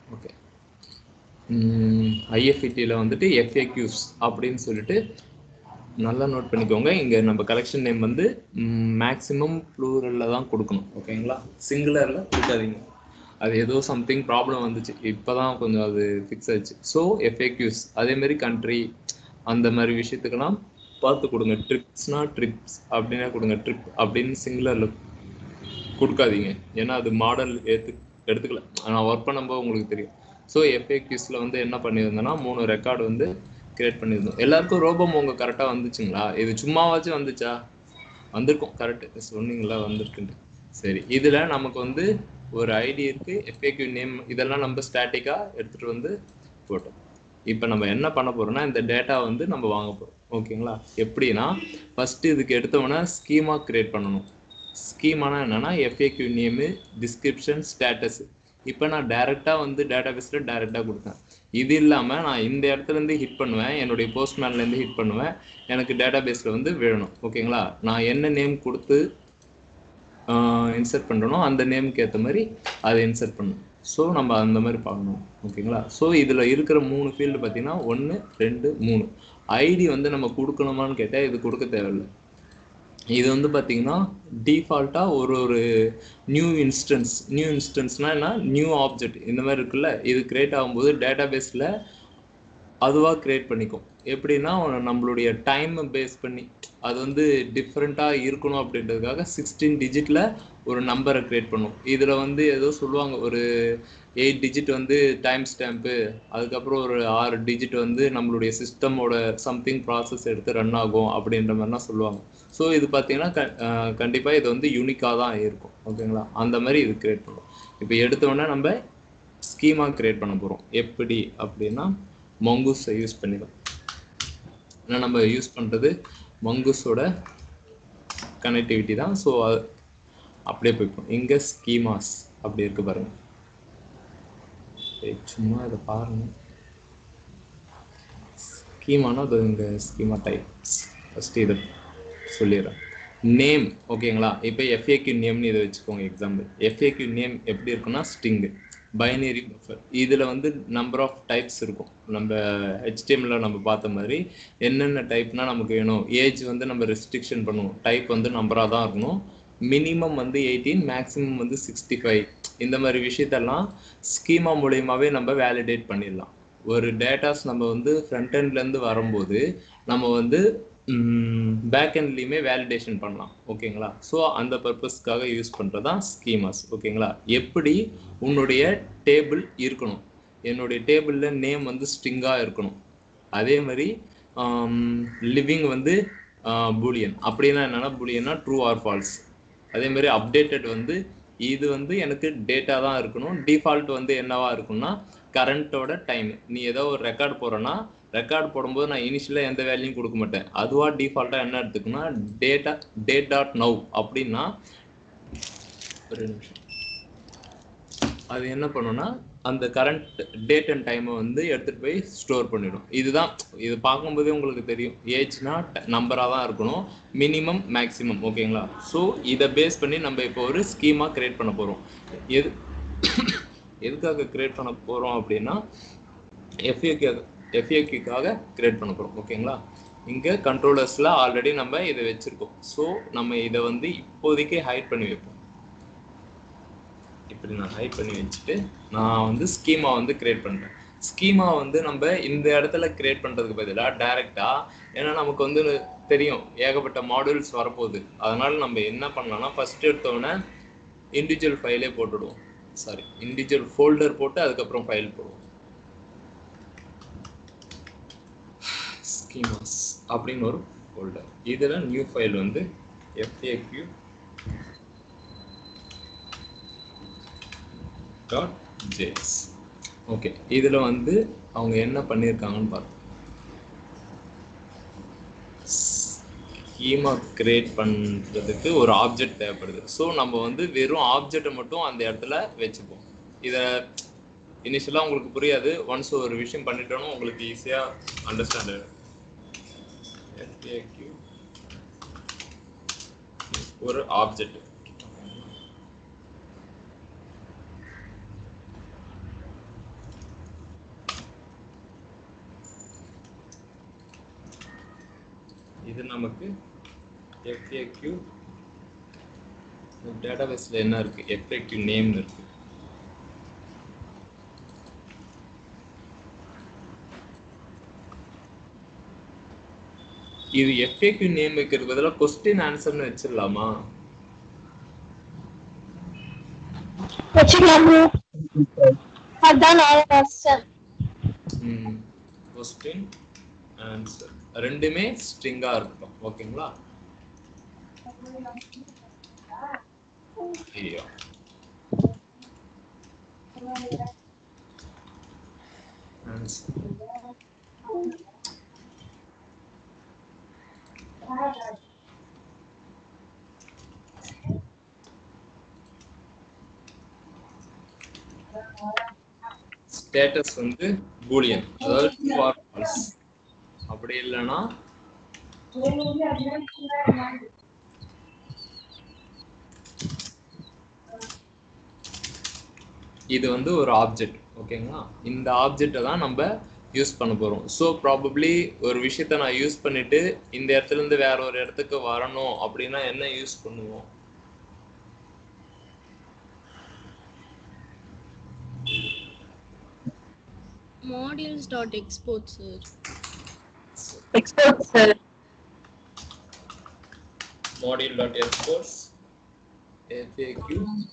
Okay ஐஎஃப்இடியில் வந்துட்டு FAQs அப்படின்னு சொல்லிட்டு நல்லா நோட் பண்ணிக்கோங்க இங்கே நம்ம கலெக்ஷன் நேம் வந்து மேக்ஸிமம் ப்ளூரலில் தான் கொடுக்கணும் ஓகேங்களா சிங்குலரில் கொடுக்காதீங்க அது ஏதோ சம்திங் ப்ராப்ளம் வந்துச்சு இப்போ தான் கொஞ்சம் அது ஃபிக்ஸ் ஆச்சு ஸோ எஃப்ஏக்யூஸ் அதேமாரி கண்ட்ரி அந்த மாதிரி விஷயத்துக்கெல்லாம் பார்த்து கொடுங்க ட்ரிப்ஸ்னா ட்ரிப்ஸ் அப்படின்னா கொடுங்க ட்ரிப் அப்படின்னு சிங்குலரில் கொடுக்காதீங்க ஏன்னா அது மாடல் ஏற்று எடுத்துக்கல நான் ஒர்க் பண்ணும்போது உங்களுக்கு தெரியும் ஸோ எஃப்ஏக்யூஸில் வந்து என்ன பண்ணியிருந்தேன்னா மூணு ரெக்கார்டு வந்து கிரியேட் பண்ணியிருந்தோம் எல்லாருக்கும் ரோபம் உங்க கரெக்டாக வந்துச்சுங்களா இது சும்மாவாச்சும் வந்துச்சா வந்திருக்கும் கரெக்ட் சொன்னீங்களா வந்திருக்குன்ட்டு சரி இதில் நமக்கு வந்து ஒரு ஐடி இருக்கு எஃப்ஏக்யூ நேம் இதெல்லாம் நம்ம ஸ்டாட்டிக்காக எடுத்துகிட்டு வந்து போட்டோம் இப்போ நம்ம என்ன பண்ண போறோம்னா இந்த டேட்டா வந்து நம்ம வாங்க போறோம் ஓகேங்களா எப்படின்னா ஃபர்ஸ்ட் இதுக்கு எடுத்தோம்னா ஸ்கீமா கிரியேட் பண்ணணும் ஸ்கீமானா என்னன்னா எஃப்ஏக்யூ நேமு டிஸ்கிரிப்ஷன் ஸ்டேட்டஸ் இப்போ நான் டைரெக்டாக வந்து டேட்டா பேஸில் டைரெக்டாக கொடுத்தேன் இது இல்லாமல் நான் இந்த இடத்துல இருந்து ஹிட் பண்ணுவேன் என்னுடைய போஸ்ட்மேன்லேருந்து ஹிட் பண்ணுவேன் எனக்கு டேட்டா பேஸில் வந்து விழணும் ஓகேங்களா நான் என்ன நேம் கொடுத்து இன்சர்ட் பண்ணுறனோ அந்த நேமுக்கு ஏற்ற மாதிரி அதை இன்சர்ட் பண்ணணும் ஸோ நம்ம அந்த மாதிரி பார்க்கணும் ஓகேங்களா ஸோ இதில் இருக்கிற மூணு ஃபீல்டு பார்த்தீங்கன்னா ஒன்று ரெண்டு மூணு ஐடி வந்து நம்ம கொடுக்கணுமான்னு கேட்டால் இது கொடுக்க தேவையில்லை இது வந்து பார்த்தீங்கன்னா டிஃபால்ட்டாக ஒரு ஒரு நியூ இன்ஸ்டன்ஸ் நியூ இன்ஸ்டன்ஸ்னா என்ன நியூ ஆப்ஜெக்ட் இந்த மாதிரி இருக்குல்ல இது கிரியேட் ஆகும்போது டேட்டா பேஸில் அதுவாக கிரியேட் பண்ணிக்கும் எப்படின்னா நம்மளுடைய டைமை பேஸ் பண்ணி அது வந்து டிஃப்ரெண்ட்டாக இருக்கணும் அப்படின்றதுக்காக சிக்ஸ்டீன் டிஜிட்டில் ஒரு நம்பரை கிரியேட் பண்ணும் இதில் வந்து ஏதோ சொல்லுவாங்க ஒரு எயிட் டிஜிட் வந்து டைம் ஸ்டாம்ப்பு அதுக்கப்புறம் ஒரு ஆறு டிஜிட் வந்து நம்மளுடைய சிஸ்டமோட சம்திங் ப்ராசஸ் எடுத்து ரன் ஆகும் அப்படின்ற மாதிரிலாம் சொல்லுவாங்க ஸோ இது பார்த்தீங்கன்னா க கண்டிப்பாக இது வந்து யூனிக்காக தான் இருக்கும் ஓகேங்களா அந்த மாதிரி இது கிரியேட் பண்ணும் இப்போ எடுத்தோடனே நம்ம ஸ்கீமா கிரியேட் பண்ண போகிறோம் எப்படி அப்படின்னா மொங்கூஸை யூஸ் பண்ணி தான் ஏன்னா நம்ம யூஸ் பண்ணுறது மங்கூஸோட கனெக்டிவிட்டி தான் ஸோ அப்படியே போய்க்கும் இங்கே ஸ்கீமாஸ் அப்படி இருக்கு பாருங்க சும்மா இதை பாருங்க ஸ்கீமானா அது இங்கே ஸ்கீமா டைப்ஸ் ஃபஸ்ட்டு இதை சொல்லிடுறேன் நேம் ஓகேங்களா இப்போ எஃப்ஏக்யூ நேம்னு இதை வச்சுக்கோங்க எக்ஸாம்பிள் எஃப்ஏக்யூ நேம் எப்படி இருக்குன்னா ஸ்டிங்கு பைனரி பஃபர் இதில் வந்து நம்பர் ஆஃப் டைப்ஸ் இருக்கும் நம்ம ஹெச்டிஎம்ல நம்ம பார்த்த மாதிரி என்னென்ன டைப்னா நமக்கு வேணும் ஏஜ் வந்து நம்ம ரெஸ்ட்ரிக்ஷன் பண்ணுவோம் டைப் வந்து நம்பராக தான் இருக்கணும் மினிமம் வந்து எயிட்டீன் மேக்ஸிமம் வந்து சிக்ஸ்டி ஃபைவ் இந்த மாதிரி விஷயத்தெல்லாம் ஸ்கீமா மூலியமாகவே நம்ம வேலிடேட் பண்ணிடலாம் ஒரு டேட்டாஸ் நம்ம வந்து ஃப்ரண்ட் எண்ட்லேருந்து வரும்போது நம்ம வந்து பேக் எண்ட்லேயுமே வேலிடேஷன் பண்ணலாம் ஓகேங்களா ஸோ அந்த பர்பஸ்க்காக யூஸ் பண்ணுறது தான் ஸ்கீமாஸ் ஓகேங்களா எப்படி உன்னுடைய டேபிள் இருக்கணும் என்னுடைய டேபிளில் நேம் வந்து ஸ்ட்ரிங்காக இருக்கணும் அதே மாதிரி லிவிங் வந்து பூலியன் அப்படின்னா என்னென்னா பூலியன்னா ட்ரூ ஆர் ஃபால்ஸ் அதே மாதிரி அப்டேட்டட் வந்து இது வந்து எனக்கு டேட்டா தான் இருக்கணும் டிஃபால்ட் வந்து என்னவா இருக்கும்னா கரண்ட்டோட டைம் நீ ஏதோ ஒரு ரெக்கார்ட் போறேன்னா ரெக்கார்ட் போடும்போது நான் இனிஷியலாக எந்த வேல்யூயும் கொடுக்க மாட்டேன் அதுவா டிஃபால்ட்டாக என்ன எடுத்துக்கணும்னா டேட்டா டேட் டாட் நவ் அப்படின்னா ஒரு நிமிஷம் அது என்ன பண்ணுன்னா அந்த கரண்ட் டேட் அண்ட் டைமை வந்து எடுத்துகிட்டு போய் ஸ்டோர் பண்ணிடும் இதுதான் இது பார்க்கும்போதே உங்களுக்கு தெரியும் ஏஜ்னா நம்பராக தான் இருக்கணும் மினிமம் மேக்ஸிமம் ஓகேங்களா ஸோ இதை பேஸ் பண்ணி நம்ம இப்போ ஒரு ஸ்கீமாக கிரியேட் பண்ண போகிறோம் எது எதுக்காக கிரியேட் பண்ண போகிறோம் அப்படின்னா எஃப்ஏக்கு எஃப்ஏக்கிக்காக கிரியேட் பண்ண போகிறோம் ஓகேங்களா இங்கே கண்ட்ரோலர்ஸில் ஆல்ரெடி நம்ம இதை வச்சுருக்கோம் ஸோ நம்ம இதை வந்து இப்போதைக்கு ஹைட் பண்ணி வைப்போம் இப்படி நான் ஹைட் பண்ணி வச்சுட்டு நான் வந்து ஸ்கீமா வந்து கிரியேட் பண்ணுறேன் ஸ்கீமா வந்து நம்ம இந்த இடத்துல கிரியேட் பண்ணுறதுக்கு பதிலாக டைரெக்டாக ஏன்னா நமக்கு வந்து தெரியும் ஏகப்பட்ட மாடல்ஸ் வரப்போகுது அதனால நம்ம என்ன பண்ணலாம்னா ஃபர்ஸ்ட் எடுத்தோடனே இண்டிவிஜுவல் ஃபைலே போட்டுடுவோம் சாரி இண்டிவிஜுவல் ஃபோல்டர் போட்டு அதுக்கப்புறம் ஃபைல் போடுவோம் ஸ்கீமாஸ் அப்படின்னு ஒரு ஃபோல்டர் இதில் நியூ ஃபைல் வந்து எஃப்ஏக்யூ டாட் ஜேஎஸ் ஓகே இதில் வந்து அவங்க என்ன பண்ணியிருக்காங்கன்னு பார்த்தோம் ஸ்கீமா கிரியேட் பண்ணுறதுக்கு ஒரு ஆப்ஜெக்ட் தேவைப்படுது ஸோ நம்ம வந்து வெறும் ஆப்ஜெக்டை மட்டும் அந்த இடத்துல வச்சுப்போம் இதை இனிஷியலாக உங்களுக்கு புரியாது ஒன்ஸ் ஒரு விஷயம் பண்ணிட்டோம்னா உங்களுக்கு ஈஸியாக அண்டர்ஸ்டாண்ட் ஆகிடும் ஒரு ஆப்ஜெக்ட் இது நமக்கு எஃப்ஏக்யூ டேட்டாபேஸில் என்ன இருக்கு எஃப்ஏக்யூ நேம்னு இருக்கு இது எஃப்ஏக்யூ நேம் வைக்கிறது பதிலாக கொஸ்டின் ஆன்சர்னு வச்சிடலாமா வச்சுக்கலாம் ப்ரோ அதான் நான் ஃபர்ஸ்ட் கொஸ்டின் ஆன்சர் ரெண்டுமே ஸ்ட்ரிங்கா இருக்கட்டும் ஓகேங்களா ஐயோ ஆன்சர் ஸ்டேட்டஸ் வந்து பூலியன் அதாவது true or false அப்படி இல்லைன்னா இது வந்து ஒரு ஆப்ஜெக்ட் ஓகேங்களா இந்த ஆப்ஜெக்டை தான் நம்ம யூஸ் பண்ண போறோம் ஸோ ப்ராபப்ளி ஒரு விஷயத்த நான் யூஸ் பண்ணிட்டு இந்த இடத்துல இருந்து வேற ஒரு இடத்துக்கு வரணும் அப்படின்னா என்ன யூஸ் பண்ணுவோம் modules dot export sir export sir module dot exports FAQ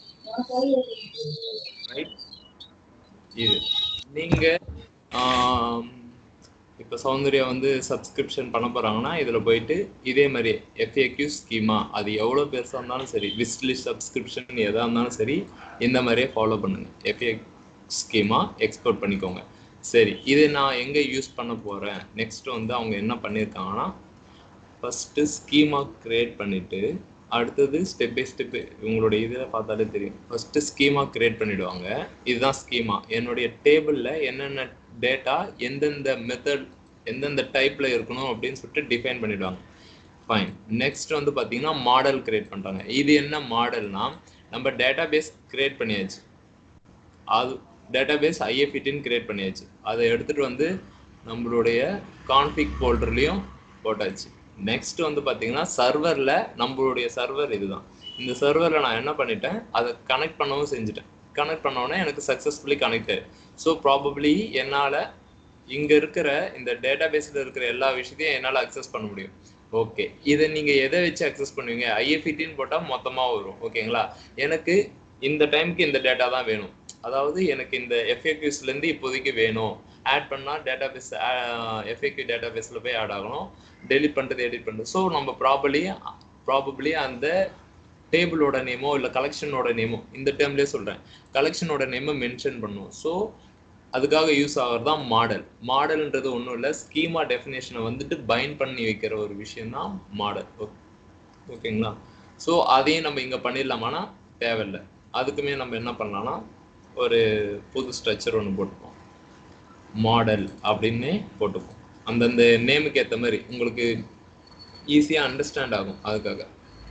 right இது நீங்க ஆம், இப்ப சௌந்தர்யா வந்து சப்ஸ்கிரிப்ஷன் பண்ண போறாங்கன்னா இதுல போயிட்டு இதே மாதிரி எஃப்ஏக்யூ ஸ்கீமா அது எவ்வளவு பெருசா இருந்தாலும் சரி விஸ்லிஸ்ட் சப்ஸ்கிரிப்ஷன் எதா இருந்தாலும் சரி இந்த மாதிரியே ஃபாலோ பண்ணுங்க எஃப்ஏ ஸ்கீமா எக்ஸ்போர்ட் பண்ணிக்கோங்க சரி இது நான் எங்க யூஸ் பண்ண போறேன் நெக்ஸ்ட் வந்து அவங்க என்ன பண்ணியிருக்காங்கன்னா ஃபஸ்ட்டு ஸ்கீமா கிரியேட் பண்ணிட்டு அடுத்தது ஸ்டெப் பை ஸ்டெப் உங்களுடைய இதில் பார்த்தாலே தெரியும் ஃபஸ்ட்டு ஸ்கீமா கிரியேட் பண்ணிடுவாங்க இதுதான் ஸ்கீமா என்னுடைய டேபிளில் என்னென்ன டேட்டா எந்தெந்த மெத்தட் எந்தெந்த டைப்பில் இருக்கணும் அப்படின்னு சொல்லிட்டு டிஃபைன் பண்ணிடுவாங்க ஃபைன் நெக்ஸ்ட் வந்து பார்த்தீங்கன்னா மாடல் கிரியேட் பண்ணுறாங்க இது என்ன மாடல்னா நம்ம டேட்டா பேஸ் கிரியேட் பண்ணியாச்சு அது டேட்டாபேஸ் ஐஎஃப்இடின்னு கிரியேட் பண்ணியாச்சு அதை எடுத்துட்டு வந்து நம்மளுடைய கான்ஃபிக் ஃபோல்டர்லையும் போட்டாச்சு நெக்ஸ்ட் வந்து பார்த்தீங்கன்னா சர்வரில் நம்மளுடைய சர்வர் இதுதான் இந்த சர்வரில் நான் என்ன பண்ணிட்டேன் அதை கனெக்ட் பண்ணவும் செஞ்சுட்டேன் கனெக்ட் பண்ணோன்னே எனக்கு சக்ஸஸ்ஃபுல்லி கனெக்ட் ஸோ ப்ராபப்ளி என்னால் இங்கே இருக்கிற இந்த டேட்டாபேஸில் இருக்கிற எல்லா விஷயத்தையும் என்னால் அக்சஸ் பண்ண முடியும் ஓகே இதை நீங்கள் எதை வச்சு அக்சஸ் பண்ணுவீங்க ஐஎஃப்இடின்னு போட்டால் மொத்தமாக வரும் ஓகேங்களா எனக்கு இந்த டைம்க்கு இந்த டேட்டா தான் வேணும் அதாவது எனக்கு இந்த எஃப்ஏக்யூஸ்லேருந்து இப்போதைக்கு வேணும் ஆட் பண்ணால் டேட்டாபேஸ் எஃப்ஏக்யூ டேட்டாபேஸில் போய் ஆட் ஆகணும் டெலிட் பண்ணுறது எடிட் பண்ணுறது ஸோ நம்ம ப்ராபர்லி ப்ராபப்ளி அந்த டேபிளோட நேமோ இல்லை கலெக்ஷனோட நேமோ இந்த டேர்ம்லேயே சொல்கிறேன் கலெக்ஷனோட நேமை மென்ஷன் பண்ணும் ஸோ அதுக்காக யூஸ் ஆகிறது தான் மாடல் மாடல்ன்றது ஒன்றும் இல்லை ஸ்கீமா டெஃபினேஷனை வந்துட்டு பைண்ட் பண்ணி வைக்கிற ஒரு விஷயம் தான் மாடல் ஓகேங்களா ஸோ அதையும் நம்ம இங்கே பண்ணிடலாமானா தேவையில்லை அதுக்குமே நம்ம என்ன பண்ணலாம்னா ஒரு புது ஸ்ட்ரக்சர் ஒன்று போட்டுப்போம் மாடல் அப்படின்னு போட்டுப்போம் அந்தந்த நேமுக்கு ஏற்ற மாதிரி உங்களுக்கு ஈஸியாக அண்டர்ஸ்டாண்ட் ஆகும் அதுக்காக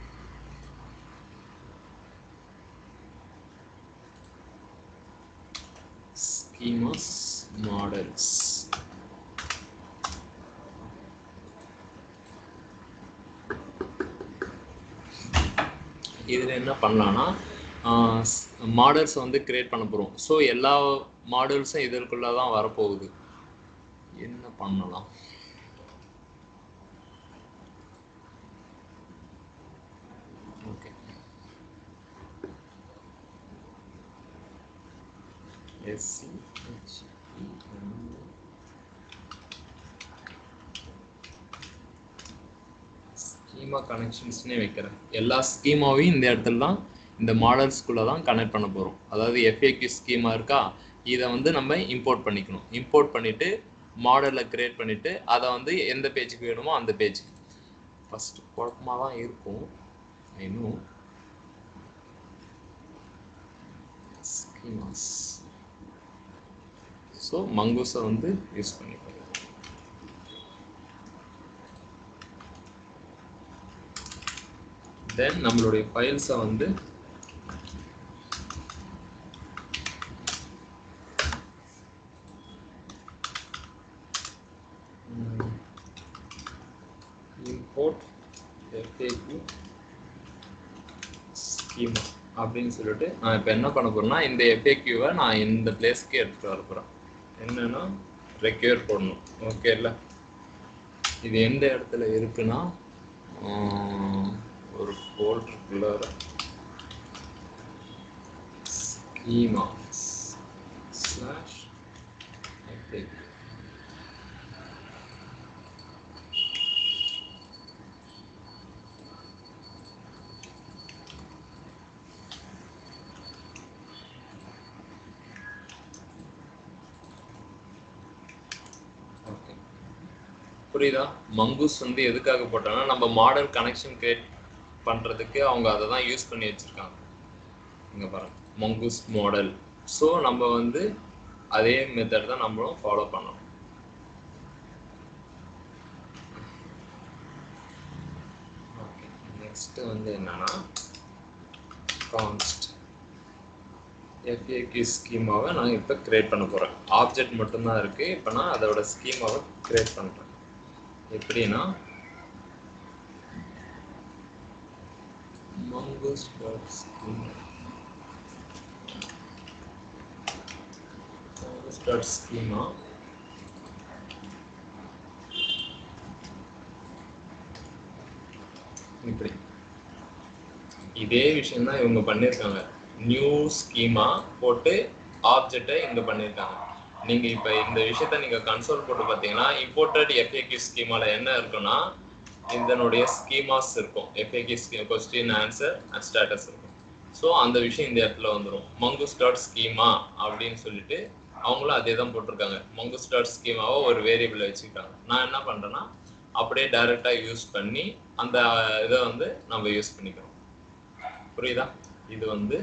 schemas models இதில் என்ன பண்ணலாம்னா மாடல்ஸ் வந்து கிரியேட் பண்ண போகிறோம் ஸோ எல்லா மாடல்ஸும் இதற்குள்ளே தான் வரப்போகுது என்ன பண்ணலாம் ஓகே எஸ்சி ஸ்கீமா கனெக்ஷன்ஸ்னே வைக்கிறேன் எல்லா ஸ்கீமாவையும் இந்த இடத்துல தான் இந்த மாடல்ஸ்குள்ளே தான் கனெக்ட் பண்ண போகிறோம் அதாவது எஃப்ஏக்யூ ஸ்கீமா இருக்கா இதை வந்து நம்ம இம்போர்ட் பண்ணிக்கணும் இம்போர்ட் பண்ணிவிட்டு மாடலை கிரியேட் பண்ணிவிட்டு அதை வந்து எந்த பேஜுக்கு வேணுமோ அந்த பேஜுக்கு ஃபஸ்ட்டு குழப்பமாக தான் இருக்கும் இன்னும் ஸ்கீமாஸ் ஸோ மங்கூஸை வந்து யூஸ் பண்ணிக்கலாம் தென் நம்மளுடைய ஃபைல்ஸை வந்து இம்போர்ட் போர்ட் எஃப்ஏக்யூ ஸ்கீமா அப்படின்னு சொல்லிட்டு நான் இப்போ என்ன பண்ண போறேன்னா இந்த எஃப்ஏக்யூவை நான் இந்த பிளேஸ்க்கு எடுத்துட்டு வர போறேன் என்னன்னா ரெக்யூர் போடணும் ஓகே இல்ல இது எந்த இடத்துல இருக்குன்னா ஆஹ், ஒரு ஃபோல்டருக்குள்ள ஸ்கீமா ஸ்லாஷ் எஃப்ஏக்யூ ஓகே புரியுதா மங்கூஸ் வந்து எதுக்காக போட்டாங்கன்னா நம்ம மாடல் கனெக்ஷன் கிரியேட் பண்றதுக்கு அவங்க அதை தான் யூஸ் பண்ணி வச்சிருக்காங்க இங்க பாருங்க மங்கூஸ் மாடல் ஸோ நம்ம வந்து அதே மெத்தட் தான் நம்மளும் ஃபாலோ பண்ணணும் ஓகே நெக்ஸ்ட் வந்து என்னன்னா கான்ஸ்ட் எஃப்ஏக்யூ ஸ்கீமாவை நான் இப்போ கிரியேட் பண்ண போகிறேன் ஆப்ஜெக்ட் மட்டும்தான் இருக்கு இப்போ நான் அதோட ஸ்கீமாவை கிரியேட் பண்ணுறேன் எப்படின்னா mongoose dot schema mongoose dot schema இப்படி இதே விஷயம் தான் இவங்க பண்ணியிருக்காங்க நியூ ஸ்கீமா போட்டு ஆப்ஜெக்டை இங்க பண்ணியிருக்காங்க நீங்க இப்ப இந்த விஷயத்த நீங்க கன்சோல் போட்டு பாத்தீங்கன்னா இம்போர்ட்டட் எஃப்ஏக்யூ ஸ்கீமால என்ன இருக்குன்னா இதனுடைய ஸ்கீமாஸ் இருக்கும் FAQ question answer and status இருக்கும் ஸோ அந்த விஷயம் இந்த இடத்துல வந்துடும் மங்குஸ் டாட் ஸ்கீமா அப்படின்னு சொல்லிட்டு அவங்களும் அதே தான் போட்டிருக்காங்க மங்குஸ் டாட் ஸ்கீமாவை ஒரு வேரியபிள் வச்சுக்கிட்டாங்க நான் என்ன பண்றேன்னா அப்படியே டைரக்டா யூஸ் பண்ணி அந்த இதை வந்து நம்ம யூஸ் பண்ணிக்கிறோம் புரியுதா இது வந்து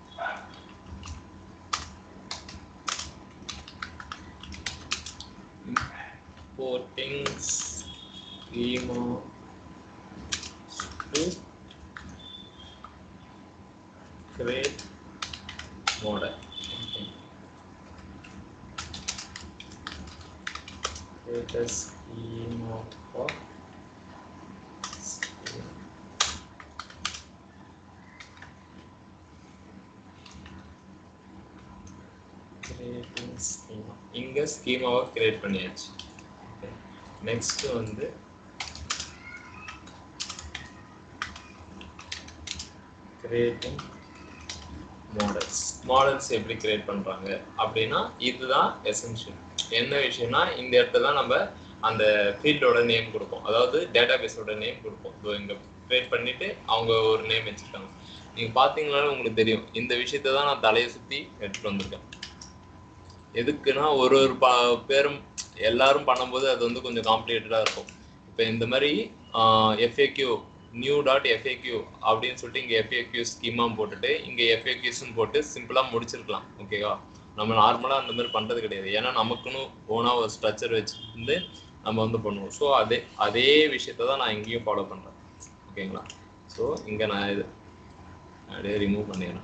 importing schema to create model okay. create a schema for schema. creating schema இங்க ஸ்கீமாவை கிரியேட் பண்ணியாச்சு நெக்ஸ்ட் வந்து கிரியேட்டிங் மாடல்ஸ் மாடல்ஸ் எப்படி கிரியேட் பண்றாங்க அப்படின்னா இதுதான் எசென்ஷியல் என்ன விஷயம்னா இந்த இடத்துல நம்ம அந்த ஃபீல்டோட நேம் கொடுப்போம் அதாவது டேட்டா பேஸோட நேம் கொடுப்போம் இதோ இங்க கிரியேட் பண்ணிட்டு அவங்க ஒரு நேம் வச்சிருக்காங்க நீங்க பாத்தீங்கன்னாலும் உங்களுக்கு தெரியும் இந்த விஷயத்தை தான் நான் தலையை சுத்தி எடுத்துட்டு வந்திருக்கேன் எதுக்குன்னா ஒரு ஒரு பா பேரும் எல்லாரும் பண்ணும்போது அது வந்து கொஞ்சம் காம்ப்ளிகேட்டடாக இருக்கும் இப்போ இந்த மாதிரி எஃப்ஏக்யூ நியூ டாட் எஃப்ஏக்யூ அப்படின்னு சொல்லிட்டு இங்கே எஃப்ஏக்யூ ஸ்கீமா போட்டுட்டு இங்கே எஃப்ஏக்யூஸ்ன்னு போட்டு சிம்பிளாக முடிச்சிருக்கலாம் ஓகேவா நம்ம நார்மலாக அந்த மாதிரி பண்ணுறது கிடையாது ஏன்னா நமக்குன்னு ஓனாக ஒரு ஸ்ட்ரக்சர் வச்சுருந்து நம்ம வந்து பண்ணுவோம் ஸோ அதே அதே விஷயத்த தான் நான் இங்கேயும் ஃபாலோ பண்ணுறேன் ஓகேங்களா ஸோ இங்கே நான் இது அப்படியே ரிமூவ் பண்ணிடுறேன்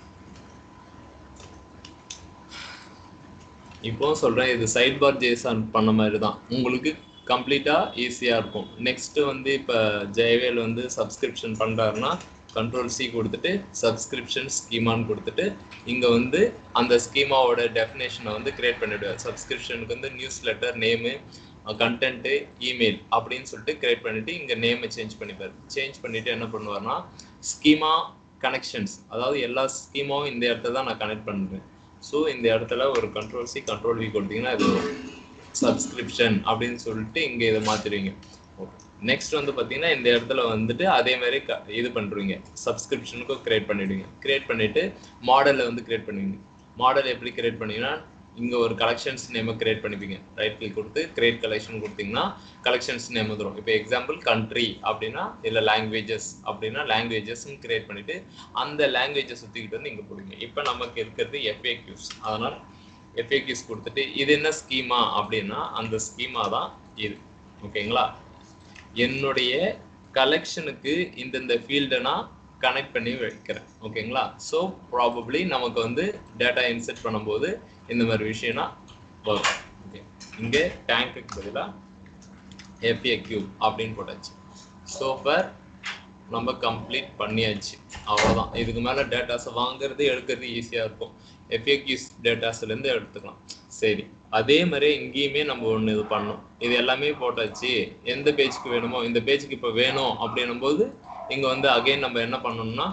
இப்போ சொல்றேன் இது சைட் பார் ஜேசன் பண்ண மாதிரி தான் உங்களுக்கு கம்ப்ளீட்டா ஈஸியா இருக்கும் நெக்ஸ்ட் வந்து இப்ப ஜெயவேல் வந்து சப்ஸ்கிரிப்ஷன் பண்றாருன்னா கண்ட்ரோல் சி கொடுத்துட்டு சப்ஸ்கிரிப்ஷன் ஸ்கீமான்னு கொடுத்துட்டு இங்க வந்து அந்த ஸ்கீமாவோட டெஃபினேஷனை வந்து கிரியேட் பண்ணிடுவார் சப்ஸ்கிரிப்ஷனுக்கு வந்து newsletter name content email அப்படின்னு சொல்லிட்டு கிரியேட் பண்ணிட்டு இங்க நேமை சேஞ்ச் பண்ணிப்பார் சேஞ்ச் பண்ணிட்டு என்ன பண்ணுவார்னா ஸ்கீமா கனெக்ஷன்ஸ் அதாவது எல்லா ஸ்கீமாவும் இந்த இடத்துல தான் நான் கனெக்ட் பண்ணுறேன் ஸோ இந்த இடத்துல ஒரு கண்ட்ரோல் சி கண்ட்ரோல் வி கொடுத்தீங்கன்னா இது வரும் சப்ஸ்கிரிப்ஷன் அப்படின்னு சொல்லிட்டு இங்கே இதை மாற்றிடுவீங்க ஓகே நெக்ஸ்ட் வந்து பார்த்தீங்கன்னா இந்த இடத்துல வந்துட்டு அதே மாதிரி க- இது பண்ணுறீங்க சப்ஸ்கிரிப்ஷனுக்கும் கிரியேட் பண்ணிடுவீங்க கிரியேட் பண்ணிட்டு மாடலை வந்து கிரியேட் பண்ணுவீங்க மாடல் எப்படி கிரியேட் பண்ணீங்கன்னா இங்க ஒரு கலெக்ஷன்ஸ் நேம் கிரியேட் பண்ணிப்பீங்க ரைட் கிளிக் கொடுத்து கிரியேட் கலெக்ஷன் கொடுத்தீங்கன்னா கலெக்ஷன்ஸ் நேம் வந்துடும் இப்போ எக்ஸாம்பிள் கண்ட்ரி அப்படின்னா இல்லை லாங்குவேஜஸ் அப்படின்னா லாங்குவேஜஸ் கிரியேட் பண்ணிட்டு அந்த லாங்குவேஜை சுற்றிக்கிட்டு வந்து இங்கே போடுவீங்க இப்போ நமக்கு இருக்கிறது எஃப்ஏக்யூஸ் அதனால எஃப்ஏக்யூஸ் கொடுத்துட்டு இது என்ன ஸ்கீமா அப்படின்னா அந்த ஸ்கீமா தான் இது ஓகேங்களா என்னுடைய கலெக்ஷனுக்கு இந்தந்த ஃபீல்டை நான் கனெக்ட் பண்ணி வைக்கிறேன் ஓகேங்களா ஸோ ப்ராபப்ளி நமக்கு வந்து டேட்டா இன்செர்ட் பண்ணும்போது இந்த மாதிரி விஷயம்னா வரும் ஓகே இங்கே டேங்க்குக்கு பதிலாக எஃப்ஏ கியூப் அப்படின்னு போட்டாச்சு சோஃபர் நம்ம கம்ப்ளீட் பண்ணியாச்சு அவ்வளோதான் இதுக்கு மேலே டேட்டாஸை வாங்குறது எடுக்கிறது ஈஸியாக இருக்கும் எஃப்ஏக்யூஸ் டேட்டாஸ்லேருந்து எடுத்துக்கலாம் சரி அதே மாதிரி இங்கேயுமே நம்ம ஒன்று இது பண்ணோம் இது எல்லாமே போட்டாச்சு எந்த பேஜுக்கு வேணுமோ இந்த பேஜுக்கு இப்போ வேணும் அப்படின்னும் போது இங்கே வந்து அகைன் நம்ம என்ன பண்ணணும்னா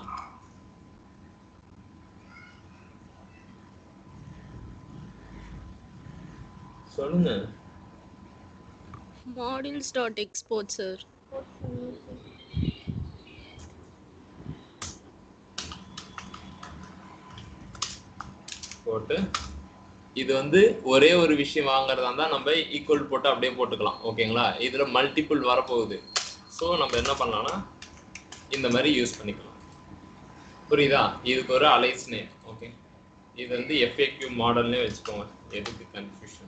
சொல்லுங்க Modules dot export, sir. போட்டு இது வந்து ஒரே ஒரு விஷயம் வாங்குறதா இருந்தா நம்ம ஈக்குவல் போட்டு அப்படியே போட்டுக்கலாம் ஓகேங்களா இதுல மல்டிபிள் வரப்போகுது ஸோ நம்ம என்ன பண்ணலாம்னா இந்த மாதிரி யூஸ் பண்ணிக்கலாம் புரியுதா இதுக்கு ஒரு அலைஸ் நேம் ஓகே இது வந்து எஃப்ஏக்யூ மாடல்னே வச்சுக்கோங்க எதுக்கு கன்ஃபியூஷன்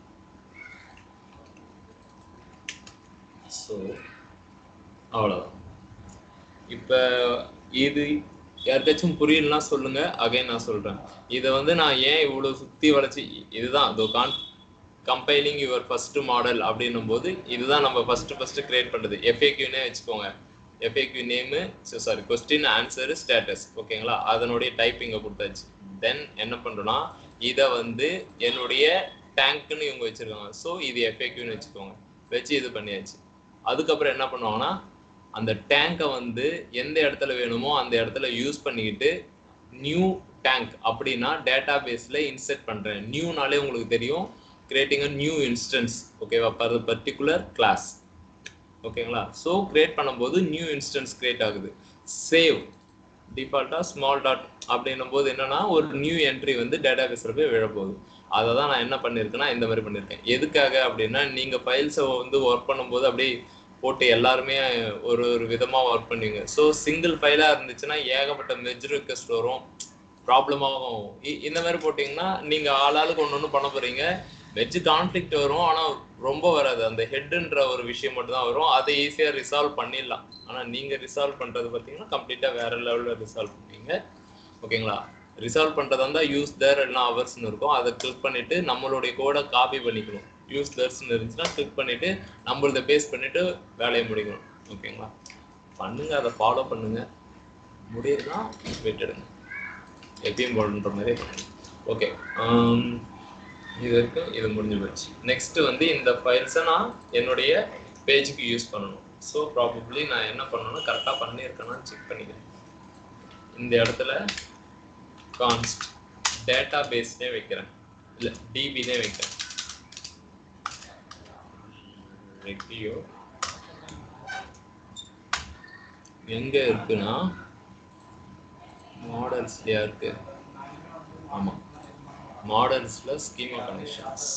ஸோ அவ்வளோதான் இப்போ இது யாருக்காச்சும் புரியலனா சொல்லுங்க அகைன் நான் சொல்றேன் இதை வந்து நான் ஏன் இவ்வளவு சுத்தி வளைச்சு இதுதான் இதோ கான் கம்பைலிங் யுவர் ஃபர்ஸ்ட் மாடல் அப்படின்னும் போது இதுதான் நம்ம ஃபர்ஸ்ட் ஃபர்ஸ்ட் கிரியேட் பண்றது எஃப்ஏக்யூனே வச்சுக்கோங்க FAQ name sorry question answer status ஓகேங்களா அதனுடைய டைப்பிங்கை கொடுத்தாச்சு தென் என்ன பண்றோம்னா இதை வந்து என்னுடைய டேங்க்னு இவங்க வச்சிருக்காங்க ஸோ இது எஃப்ஏக்யூன்னு வச்சுக்கோங்க வச்சு இது பண்ணியாச்சு அதுக்கப்புறம் என்ன பண்ணுவாங்கன்னா அந்த டேங்கை வந்து எந்த இடத்துல வேணுமோ அந்த இடத்துல யூஸ் பண்ணிக்கிட்டு நியூ டேங்க் அப்படின்னா டேட்டா பேஸ்ல இன்செர்ட் பண்றேன் நியூனாலே உங்களுக்கு தெரியும் கிரியேட்டிங் அ நியூ இன்ஸ்டன்ஸ் ஓகேவா பர் பர்டிகுலர் கிளாஸ் ஓகேங்களா ஸோ கிரியேட் பண்ணும்போது நியூ இன்ஸ்டன்ஸ் கிரியேட் ஆகுது சேவ் டிஃபால்ட்டா ஸ்மால் டாட் அப்படின்னும் போது என்னன்னா ஒரு நியூ என்ட்ரி வந்து டேட்டா பேஸ்ல போய் விழப்போகுது அதை தான் நான் என்ன பண்ணியிருக்கேன்னா இந்த மாதிரி பண்ணியிருக்கேன் எதுக்காக அப்படின்னா நீங்க ஃபைல்ஸை வந்து ஒர்க் பண்ணும்போது அப்படியே போட்டு எல்லாருமே ஒரு ஒரு விதமா ஒர்க் பண்ணுவீங்க ஸோ சிங்கிள் ஃபைலா இருந்துச்சுன்னா ஏகப்பட்ட மெஜ் ரிக்வெஸ்ட் வரும் ப்ராப்ளமாகும் இ- இந்த மாதிரி போட்டிங்கன்னா நீங்க ஆளாளுக்கு ஒன்று ஒன்று பண்ண போறீங்க வெஜ் கான்ஃப்ளிக்ட் வரும் ஆனா ரொம்ப வராது அந்த ஹெட்ன்ற ஒரு விஷயம் மட்டும் தான் வரும் அதை ஈஸியா ரிசால்வ் பண்ணிடலாம் ஆனா நீங்க ரிசால்வ் பண்றது பாத்தீங்கன்னா கம்ப்ளீட்டா வேற லெவல்ல ரிசால்வ் பண்ணுவீங்க ஓகேங்களா ரிசால்வ் பண்றதா இருந்தா யூஸ் தேர் எல்லாம் ஹவர்ஸ்னு இருக்கும் அதை கிளிக் பண்ணிட்டு நம்மளுடைய கோடை காப்பி பண்ணிக்கணும் யூஸ் தேர்ஸ்னு இருந்துச்சுன்னா கிளிக் பண்ணிட்டு நம்மளத பேஸ்ட் பண்ணிட்டு வேலையை முடிக்கணும் ஓகேங்களா பண்ணுங்க அதை ஃபாலோ பண்ணுங்க முடியுதுன்னா விட்டுடுங்க எப்பயும் போடுன்ற மாதிரி ஓகே இது வரைக்கும் இது முடிஞ்சு போச்சு நெக்ஸ்ட் வந்து இந்த ஃபைல்ஸை நான் என்னுடைய பேஜுக்கு யூஸ் பண்ணணும் ஸோ ப்ராபப்ளி நான் என்ன பண்ணணும்னா கரெக்டாக பண்ணியிருக்கேன்னா செக் பண்ணிக்கிறேன் இந்த இடத்துல கான்ஸ்ட் டேட்டா பேஸ்னே வைக்கிறேன் இல்லை டிபினே வைக்கிறேன் ரெக்கியோ எங்க இருக்குன்னா மாடல்ஸ்லயா இருக்கு ஆமா மாடல்ஸ்ல ஸ்கீமா கனெக்ஷன்ஸ்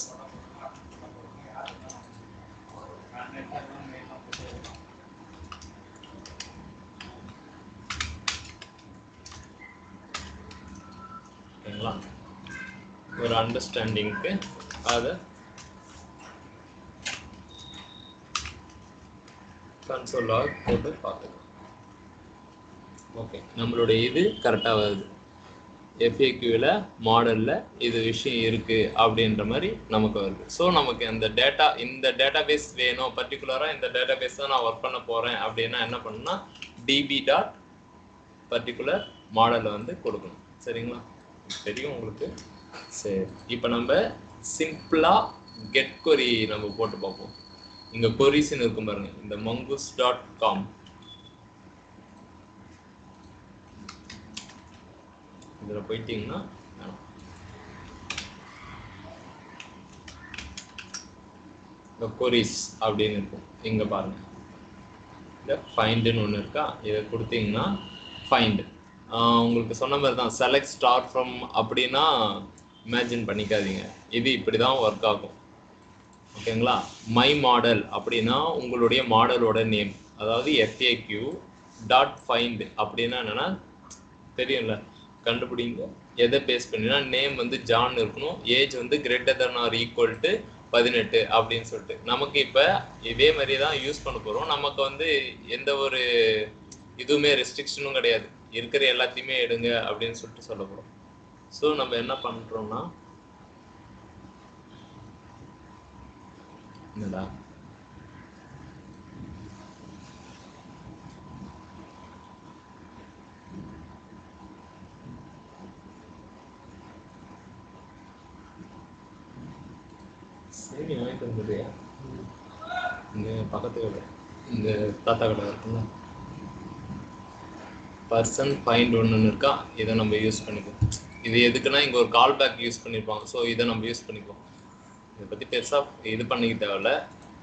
ஓகேங்களா ஒரு அண்டர்ஸ்டாண்டிங்க்கு அதை கன்சோல் லாக் போட்டு பார்த்துக்கலாம் ஓகே நம்மளுடைய இது கரெக்டாக வருது எஃப்ஏக்யூவில் மாடலில் இது விஷயம் இருக்குது அப்படின்ற மாதிரி நமக்கு வருது ஸோ நமக்கு அந்த டேட்டா இந்த டேட்டா பேஸ் வேணும் பர்டிகுலராக இந்த டேட்டா பேஸ் தான் நான் ஒர்க் பண்ண போகிறேன் அப்படின்னா என்ன பண்ணணும்னா டிபி டாட் பர்டிகுலர் மாடலை வந்து கொடுக்கணும் சரிங்களா தெரியும் உங்களுக்கு சரி இப்போ நம்ம சிம்பிளாக கெட் கொரி நம்ம போட்டு பார்ப்போம் இங்கே கொரிஸ்ன்னு இருக்கும் பாருங்க இந்த மங்குஸ் டாட் காம் இதில் போயிட்டீங்கன்னா வேணாம். இந்த கொரிஸ் அப்படின்னு இருக்கும் இங்க பாருங்க இந்த ஃபைண்டுன்னு ஒன்று இருக்கா இதை கொடுத்தீங்கன்னா ஃபைண்டு உங்களுக்கு சொன்ன மாதிரி தான் செலக்ட் ஸ்டார் ஃப்ரம் அப்படின்னா இமேஜின் பண்ணிக்காதீங்க இது இப்படி தான் ஒர்க் ஆகும் ஓகேங்களா மை மாடல் அப்படின்னா உங்களுடைய மாடலோட நேம் அதாவது எஃப்ஏக்யூ டாட் ஃபைண்ட் அப்படின்னா என்னன்னா தெரியும்ல கண்டுபிடிங்க எதை பேஸ் பண்ணினா நேம் வந்து ஜான் இருக்கணும் ஏஜ் வந்து greater than or equal to பதினெட்டு அப்படின்னு சொல்லிட்டு நமக்கு இப்போ இதே மாதிரி தான் யூஸ் பண்ண போகிறோம் நமக்கு வந்து எந்த ஒரு இதுவுமே ரெஸ்ட்ரிக்ஷனும் கிடையாது இருக்கிற எல்லாத்தையுமே எடுங்க அப்படின்னு சொல்லிட்டு சொல்ல போகிறோம் ஸோ நம்ம என்ன பண்ணுறோம்னா என்னடா சேமி வாங்கிட்டு வந்துடுறியா இங்க பக்கத்து கடை இந்த தாத்தா கடை இருக்குல்ல பர்சன் ஃபைண்ட் ஒன்று இருக்கா இதை நம்ம யூஸ் பண்ணிக்குவோம் இது எதுக்குன்னா இங்க ஒரு கால் பேக் யூஸ் பண்ணிருப்பாங்க ஸோ இதை நம்ம யூஸ் பண்ணிக்குவோம் இதை பத்தி பெருசா இது பண்ணிக்க தேவையில்ல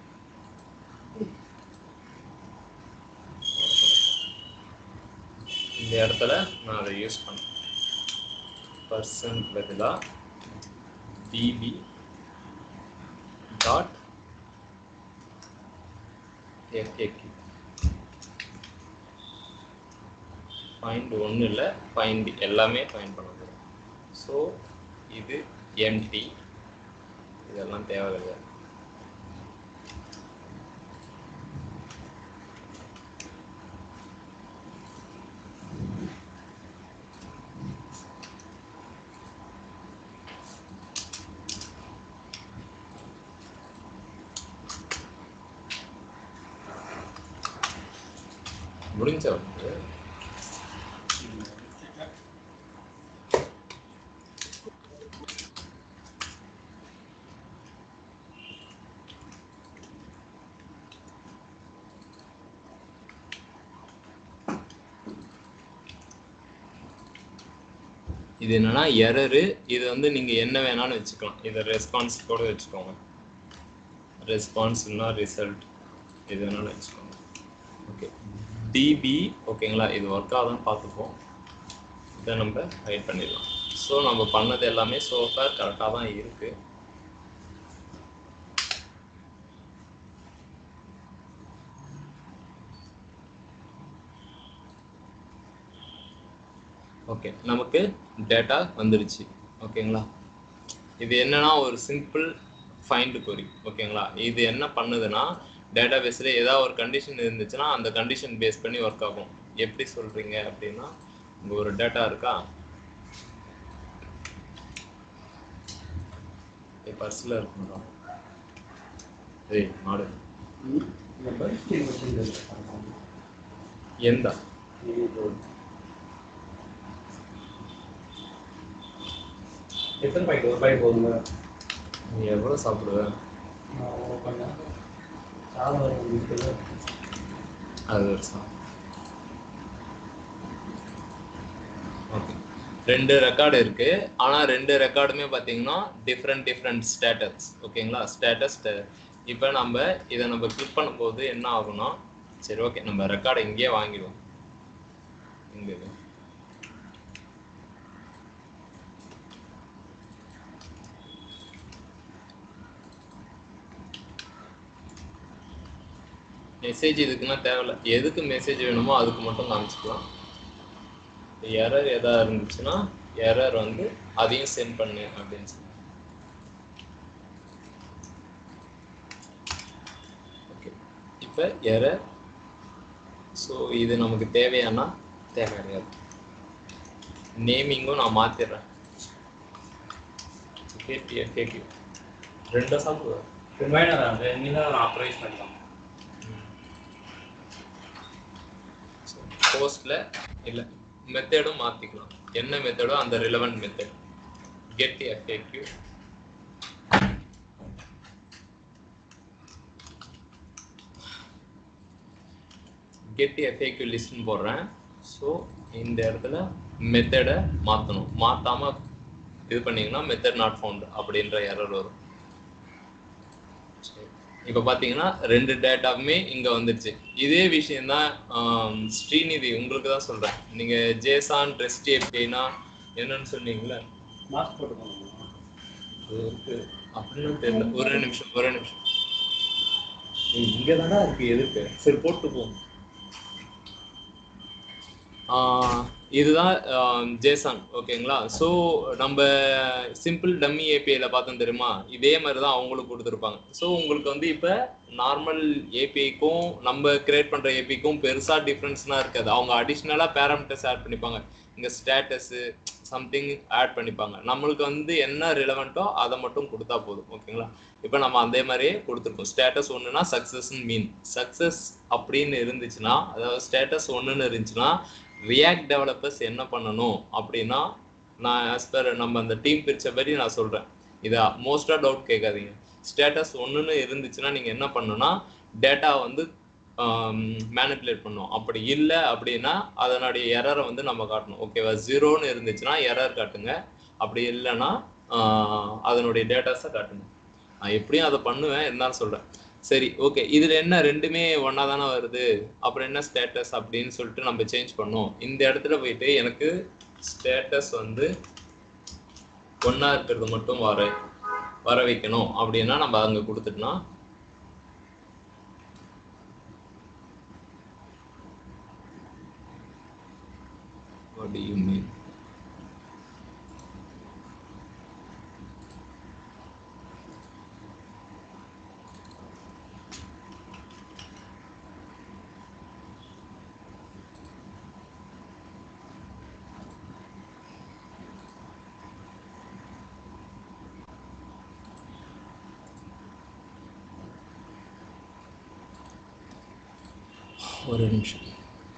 இந்த இடத்துல நான் அதை யூஸ் பண்ணேன் பர்சன் பதிலாக டிபி டாட் எஃப்ஏக்யூ ஃபைண்ட் ஒன்றும் இல்லை ஃபைண்ட் எல்லாமே ஃபைண்ட் பண்ண போகிறோம் ஸோ இது எம்டி இதெல்லாம் தேவை கிடையாது முடிஞ்சா வந்து இது என்னன்னா எரரு இது வந்து நீங்க என்ன வேணாலும் வச்சுக்கலாம் இதை ரெஸ்பான்ஸ் கூட வச்சுக்கோங்க ரெஸ்பான்ஸ்னா ரிசல்ட் எது வேணாலும் வச்சுக்கோங்க ஓகே டிபி ஓகேங்களா இது ஒர்க் ஆகுதான்னு பார்த்துப்போம் இதை நம்ம ஹைட் பண்ணிடலாம் ஸோ நம்ம பண்ணது எல்லாமே சோஃபார் கரெக்டாக தான் இருக்கு ஓகே நமக்கு டேட்டா வந்துருச்சு ஓகேங்களா இது என்னன்னா ஒரு சிம்பிள் ஃபைண்ட் கொரி ஓகேங்களா இது என்ன பண்ணுதுன்னா டேட்டா பேஸில் ஏதாவது ஒரு கண்டிஷன் இருந்துச்சுன்னா அந்த கண்டிஷன் பேஸ் பண்ணி ஒர்க் ஆகும் எப்படி சொல்றீங்க அப்படின்னா இங்க ஒரு டேட்டா இருக்கா பர்ஸில் இருக்குங்களா ஏய் மாடு எந்த எத்தனை பாக்கெட் ஒரு பாக்கெட் போதுங்க நீ எவ்வளோ சாப்பிடுவ சாதம் இருக்குது அது ஒரு சா ஓகே ரெண்டு ரெக்கார்டு இருக்கு ஆனா ரெண்டு ரெக்கார்டுமே பாத்தீங்கன்னா டிஃப்ரெண்ட் டிஃப்ரெண்ட் ஸ்டேட்டஸ் ஓகேங்களா ஸ்டேட்டஸ் இப்போ நம்ம இதை நம்ம கிளிக் பண்ணும்போது என்ன ஆகும்னா சரி ஓகே நம்ம ரெக்கார்டை இங்கேயே வாங்கிடுவோம் இங்க இது. மெசேஜ் இதுக்குன்னா தேவையில்ல எதுக்கு மெசேஜ் வேணுமோ அதுக்கு மட்டும் காமிச்சுக்கலாம் எரர் எதா இருந்துச்சுன்னா எரர் வந்து அதையும் சென்ட் பண்ணு அப்படின்னு சொல்லி ஓகே இப்போ எரர் ஸோ இது நமக்கு தேவையானா தேவை கிடையாது நேமிங்கும் நான் மாத்திடுறேன் கேட்கு ரெண்டும் சாப்பிடுவேன் ரிமைண்டர் அந்த நீ தான் ஆப்ரேட் பண்ணலாம் போஸ்ட்ல இல்ல மெத்தடும் மாத்திக்கலாம் என்ன மெத்தடோ அந்த relevant method get FAQ get FAQ லிஸ்ட்னு போடுறேன் ஸோ இந்த இடத்துல மெத்தடை மாற்றணும் மாத்தாம இது பண்ணீங்கன்னா மெத்தட் நாட் ஃபவுண்ட் அப்படின்ற எரர் வரும் சரி. இப்ப பாத்தீங்கன்னா ரெண்டு டேட்டாவுமே இங்க வந்துருச்சு இதே விஷயம் தான் ஸ்ரீநிதி உங்களுக்கு தான் சொல்றேன் நீங்க ஜேசான் ரெஸ்ட் எப்படின்னா என்னன்னு சொன்னீங்களே மாஸ்க் போட்டுக்கணும் அது இருக்கு அப்படின்னு தெரியல ஒரு நிமிஷம் ஒரு நிமிஷம் ஏய், இங்க தானே இருக்கு எதுக்கு சரி போட்டு போ ஆஹ் இதுதான் ஜேசான் ஓகேங்களா ஸோ நம்ம சிம்பிள் டம்மி ஏபிஐல பார்த்தோம் தெரியுமா இதே மாதிரி தான் அவங்களுக்கு கொடுத்துருப்பாங்க ஸோ உங்களுக்கு வந்து இப்போ நார்மல் ஏபிஐக்கும் நம்ம கிரியேட் பண்ற ஏபிஐக்கும் பெருசா டிஃப்ரென்ஸ்லாம் இருக்காது அவங்க அடிஷ்னலாக பேராமீட்டர்ஸ் ஆட் பண்ணிப்பாங்க இங்க ஸ்டேட்டஸு சம்திங் ஆட் பண்ணிப்பாங்க நம்மளுக்கு வந்து என்ன ரிலவெண்ட்டோ அதை மட்டும் கொடுத்தா போதும் ஓகேங்களா இப்போ நம்ம அதே மாதிரியே கொடுத்துருக்கோம் ஸ்டேட்டஸ் ஒன்றுனா சக்ஸஸ்ன்னு மீன் சக்ஸஸ் அப்படின்னு இருந்துச்சுன்னா அதாவது ஸ்டேட்டஸ் ஒன்றுன்னு இருந்துச்சுன்னா ரியாக்ட் டெவலப்பர்ஸ் என்ன பண்ணணும் அப்படின்னா நான் ஆஸ் பர் நம்ம அந்த டீம் பிரிச்ச படி நான் சொல்றேன் இதா மோஸ்டா டவுட் கேட்காதீங்க ஸ்டேட்டஸ் ஒன்றுன்னு இருந்துச்சுன்னா நீங்கள் என்ன பண்ணணும்னா டேட்டா வந்து மேனிப்புலேட் பண்ணும் அப்படி இல்லை அப்படின்னா அதனுடைய எரரை வந்து நம்ம காட்டணும் ஓகேவா ஜீரோன்னு இருந்துச்சுன்னா எரர் காட்டுங்க அப்படி இல்லைன்னா ஆஹ், அதனுடைய டேட்டாஸை காட்டுங்க நான் எப்படியும் அதை பண்ணுவேன் இருந்தாலும் சொல்கிறேன் சரி ஓகே இதில் என்ன ரெண்டுமே ஒன்றா தானே வருது அப்புறம் என்ன ஸ்டேட்டஸ் அப்படின்னு சொல்லிட்டு நம்ம சேஞ்ச் பண்ணோம் இந்த இடத்துல போயிட்டு எனக்கு ஸ்டேட்டஸ் வந்து ஒன்றா இருக்கிறது மட்டும் வர வர வைக்கணும் அப்படின்னா நம்ம அங்கே கொடுத்துட்டோம்னா What do you mean? ஒரு நிமிஷம்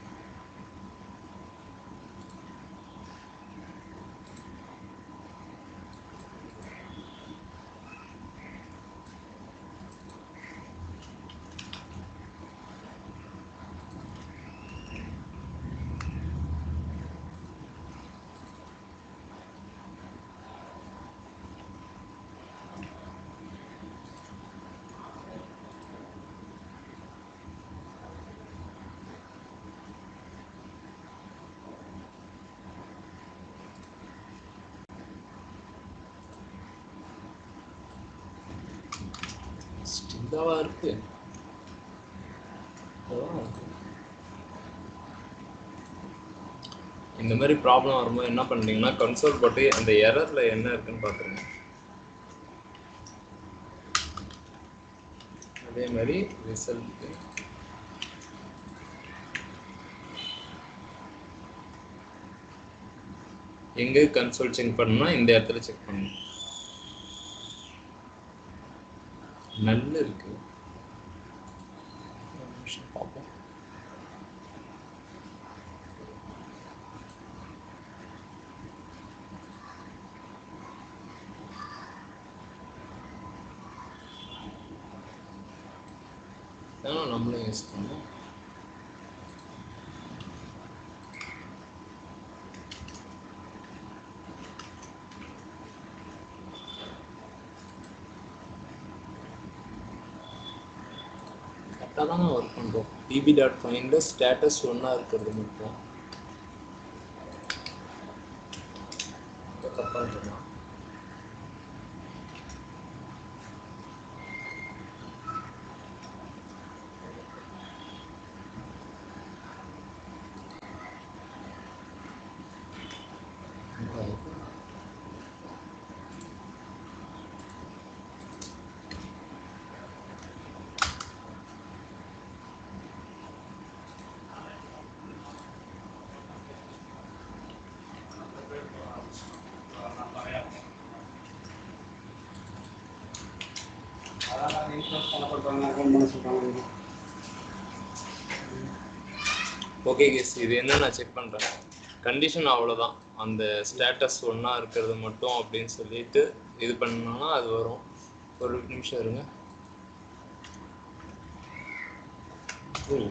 ஸ்டில்லாவா இருக்கு ஓ. இந்த மாதிரி ப்ராப்ளம் வரும்போது என்ன பண்றீங்கன்னா கன்சோல் போட்டு அந்த எரர்ல என்ன இருக்குன்னு பாத்துருங்க அதே மாதிரி ரிசல்ட் எங்க கன்சோல் செக் பண்ணணும்னா இந்த இடத்துல செக் பண்ணணும் நல்ல இருக்கு ஒரு நிமிஷம் பார்ப்போம் ஏன்னா நம்மளும் யூஸ் பண்ணோம் கரெக்டாக தான் ஒர்க் பண்ணுறோம் டிபி டாட் ஃபைண்டில் ஸ்டேட்டஸ் ஒன்றா இருக்கிறது மட்டும் தப்பாக இருக்குமா அதான் இன்ட்ரெஸ்ட் பண்ணப்படுறாங்க அக்கௌண்ட் பண்ண சொல்கிறாங்க ஓகே கேஸ் இது என்ன நான் செக் பண்ணுறேன் கண்டிஷன் அவ்வளோதான் அந்த ஸ்டேட்டஸ் ஒன்றா இருக்கிறது மட்டும் அப்படின்னு சொல்லிட்டு இது பண்ணோம்னா அது வரும் ஒரு நிமிஷம் இருங்க ஓ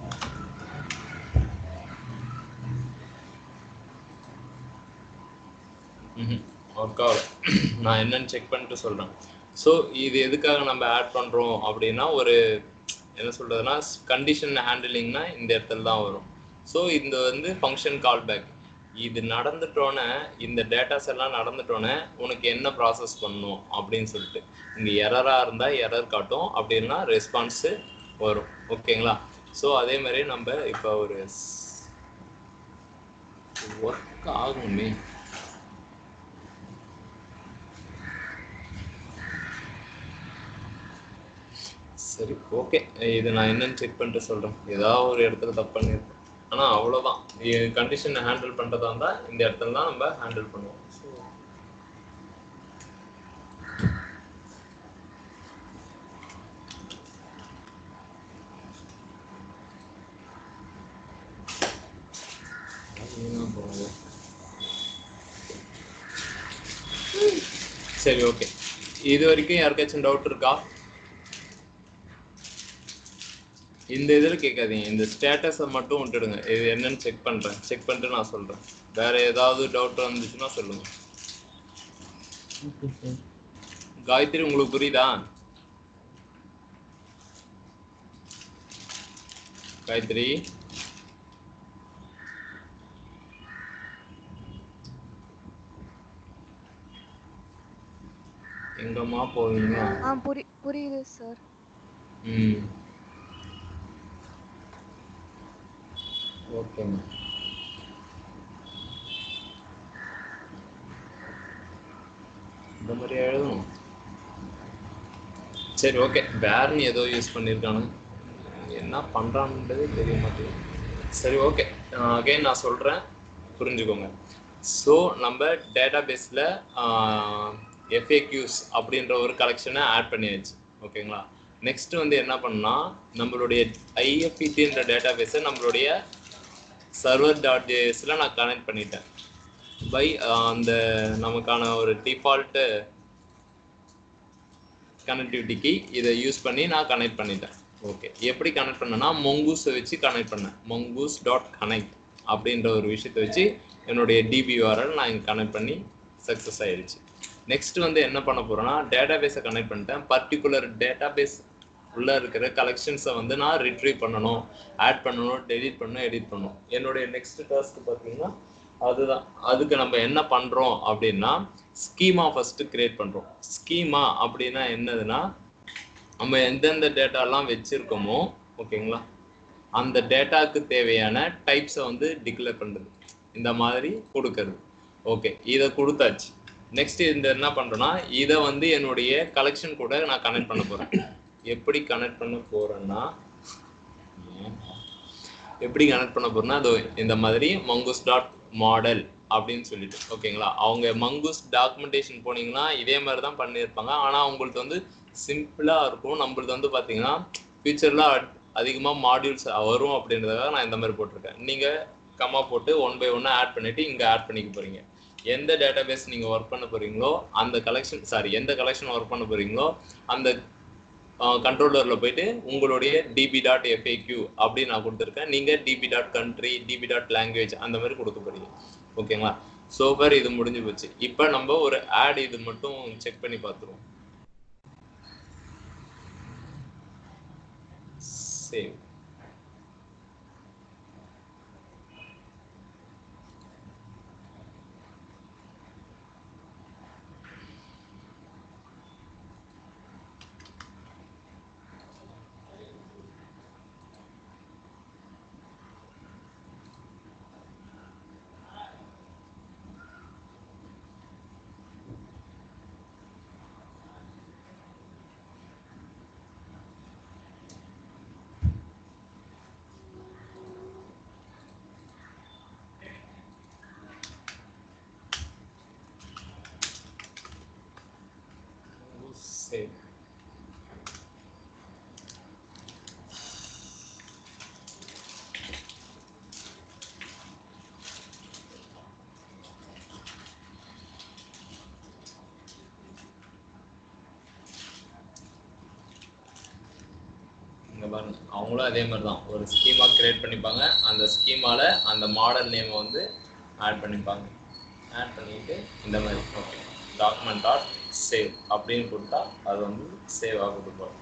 ஒர்க் ஆகல நான் என்னன்னு செக் பண்ணிட்டு சொல்கிறேன் ஸோ இது எதுக்காக நம்ம ஆட் பண்ணுறோம் அப்படின்னா ஒரு என்ன சொல்றதுன்னா கண்டிஷன் ஹேண்டிலிங்னா இந்த இடத்துல தான் வரும் ஸோ இந்த வந்து ஃபங்க்ஷன் கால் பேக் இது நடந்துட்டோன்னே இந்த டேட்டாஸ் எல்லாம் நடந்துட்டோன்னே உனக்கு என்ன ப்ராசஸ் பண்ணணும் அப்படின்னு சொல்லிட்டு இங்கே எரராக இருந்தால் எரர் காட்டும் அப்படின்னா ரெஸ்பான்ஸு வரும் ஓகேங்களா ஸோ அதே மாதிரி நம்ம இப்போ ஒரு ஒர்க் ஆகுமே சரி ஓகே இது நான் என்னன்னு செக் பண்ணிட்டு சொல்கிறேன் ஏதாவது ஒரு இடத்துல தப்பு பண்ணியிருப்பேன் ஆனால் அவ்வளோதான் கண்டிஷனை ஹேண்டில் பண்ணுறதா இருந்தால் இந்த இடத்துல தான் நம்ம ஹேண்டில் பண்ணுவோம் ஸோ சரி ஓகே இது வரைக்கும் யாருக்காச்சும் டவுட் இருக்கா இந்த இதில் கேட்காதீங்க இந்த ஸ்டேட்டஸை மட்டும் விட்டுடுங்க இது என்னன்னு செக் பண்றேன் செக் பண்ணிட்டு நான் சொல்றேன் வேற ஏதாவது டவுட் வந்துச்சுன்னா சொல்லுங்க ஓகே சார் காயத்ரி உங்களுக்கு புரியுதா காயத்ரி எங்கம்மா போவீங்க ஆ புரி புரியுது சார் ம் ஓகேம்மா இந்த மாதிரி எழுதணும் சரி ஓகே பேர்னு ஏதோ யூஸ் பண்ணியிருக்கானு என்ன பண்ணுறான்ன்றதே தெரிய மாட்டேங்குது சரி ஓகே அகைன் நான் சொல்கிறேன் புரிஞ்சுக்கோங்க ஸோ நம்ம டேட்டா பேஸில் எஃப்ஏக்யூஸ் அப்படின்ற ஒரு கலெக்ஷனை ஆட் பண்ணியாச்சு ஓகேங்களா நெக்ஸ்ட் வந்து என்ன பண்ணா நம்மளுடைய ஐஎஃப்இடின்ற டேட்டா பேஸை நம்மளுடைய சர்வர் டாட் ஜேஎஸ்ல நான் கனெக்ட் பண்ணிட்டேன் பை அந்த நமக்கான ஒரு டிஃபால்ட்டு கனெக்டிவிட்டிக்கு இதை யூஸ் பண்ணி நான் கனெக்ட் பண்ணிட்டேன் ஓகே எப்படி கனெக்ட் பண்ணேன்னா மொங்கூஸை வச்சு கனெக்ட் பண்ணேன் மொங்கூஸ் டாட் கனெக்ட் அப்படின்ற ஒரு விஷயத்தை வச்சு என்னுடைய டிபியூஆர்எல் நான் இங்கே கனெக்ட் பண்ணி சக்ஸஸ் ஆயிடுச்சு நெக்ஸ்ட் வந்து என்ன பண்ண போறேன்னா டேட்டா பேஸை கனெக்ட் பண்ணிட்டேன் பர்டிகுலர் டேட்டா பேஸ் உள்ள இருக்கிற கலெக்ஷன்ஸை வந்து நான் ரிட்ரீவ் பண்ணணும் ஆட் பண்ணணும் டெலீட் பண்ணணும் எடிட் பண்ணணும் என்னுடைய நெக்ஸ்ட் டாஸ்க் பார்த்தீங்கன்னா அதுதான் அதுக்கு நம்ம என்ன பண்றோம் அப்படின்னா ஸ்கீமா ஃபர்ஸ்ட் கிரியேட் பண்றோம் ஸ்கீமா அப்படின்னா என்னதுன்னா நம்ம எந்தெந்த டேட்டாலாம் வச்சிருக்கோமோ ஓகேங்களா அந்த டேட்டாக்கு தேவையான டைப்ஸை வந்து டிக்ளேர் பண்றது இந்த மாதிரி கொடுக்கறது ஓகே இதை கொடுத்தாச்சு நெக்ஸ்ட் இந்த என்ன பண்றேன்னா இதை வந்து என்னுடைய கலெக்ஷன் கூட நான் கனெக்ட் பண்ண போறேன் எப்படி கனெக்ட் பண்ண போறேன்னா எப்படி கனெக்ட் பண்ண போறேன்னா அது இந்த மாதிரி மங்கூஸ் டாட் மாடல் அப்படின்னு சொல்லிட்டு ஓகேங்களா அவங்க மங்கூஸ் டாக்குமெண்டேஷன் போனீங்கன்னா இதே மாதிரி தான் பண்ணியிருப்பாங்க ஆனால் அவங்களுக்கு வந்து சிம்பிளாக இருக்கும் நம்மளது வந்து பார்த்தீங்கன்னா ஃபியூச்சரில் அதிகமாக மாடியூல்ஸ் வரும் அப்படின்றதுக்காக நான் இந்த மாதிரி போட்டிருக்கேன் நீங்கள் கம்மா போட்டு ஒன் பை ஒன்னாக ஆட் பண்ணிட்டு இங்கே ஆட் பண்ணிக்க போறீங்க எந்த டேட்டாபேஸ் நீங்கள் ஒர்க் பண்ண போறீங்களோ அந்த கலெக்ஷன் சாரி எந்த கலெக்ஷன் ஒர்க் பண்ண போறீங்களோ அந்த கண்ட்ரோலரில் போயிட்டு உங்களுடைய டிபி டாட் எஃப்ஏக்யூ அப்படின்னு நான் கொடுத்துருக்கேன் நீங்கள் DB dot country DB dot language அந்த மாதிரி கொடுக்க போறீங்க ஓகேங்களா ஸோ ஃபர் இது முடிஞ்சு போச்சு இப்போ நம்ம ஒரு ஆட் இது மட்டும் செக் பண்ணி பார்த்துருவோம் சேவ் சேவ் இங்க பாருங்க அவங்களும் அதே மாதிரி தான் ஒரு ஸ்கீமா கிரியேட் பண்ணிப்பாங்க அந்த ஸ்கீமால அந்த மாடல் நேமை வந்து ஆட் பண்ணிப்பாங்க ஆட் பண்ணிட்டு இந்த மாதிரி ஓகே டாக்குமெண்ட் டாட் சேவ் அப்படின்னு கொடுத்தா அது வந்து சேவ் ஆகுது போல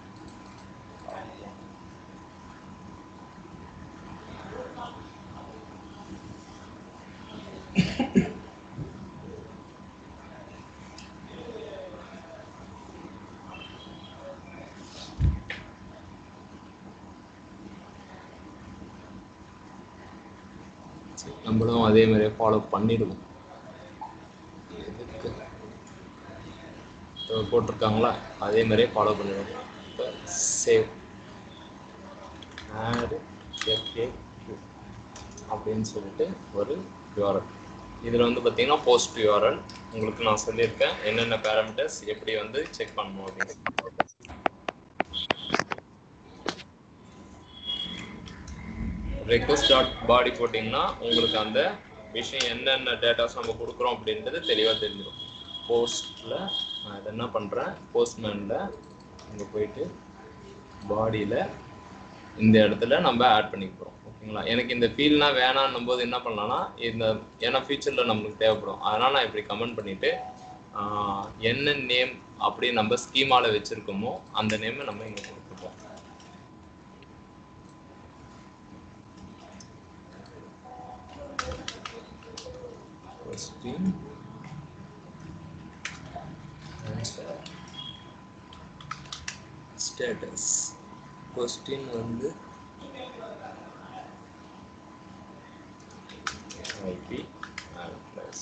சரி, நம்மளும் அதே மாதிரியே ஃபாலோ பண்ணிடுவோம் எதுக்கு இப்போ போட்டிருக்காங்களா அதே மாதிரியே ஃபாலோ பண்ணிடுவோம் இப்போ சேவ் ஆடு எஃப்ஏ அப்படின்னு சொல்லிட்டு ஒரு யூஆர்எல் இதில் வந்து பார்த்தீங்கன்னா போஸ்ட் யூஆர்எல் உங்களுக்கு நான் சொல்லியிருக்கேன் என்னென்ன பேராமீட்டர்ஸ் எப்படி வந்து செக் பண்ணணும் அப்படின்னு ரெக்வஸ்ட் டாட் பாடி போட்டிங்கன்னா உங்களுக்கு அந்த விஷயம் என்னென்ன டேட்டாஸ் நம்ம கொடுக்குறோம் அப்படின்றது தெளிவாக தெரிஞ்சிடும் போஸ்ட்டில் நான் இதை என்ன பண்ணுறேன் போஸ்ட்மேனில் இங்கே போயிட்டு பாடியில் இந்த இடத்துல நம்ம ஆட் பண்ணிக்க போகிறோம் ஓகேங்களா எனக்கு இந்த ஃபீல்ட்லாம் வேணான்னும் போது என்ன பண்ணலாம்னா இந்த ஏன்னா ஃபியூச்சரில் நம்மளுக்கு தேவைப்படும் அதனால் நான் இப்படி கமெண்ட் பண்ணிவிட்டு என்ன நேம் அப்படி நம்ம ஸ்கீமாவில் வச்சுருக்கோமோ அந்த நேமை நம்ம இங்கே கொடுத்துப்போம் Question. Answer. Status. Question வந்து IP and plus.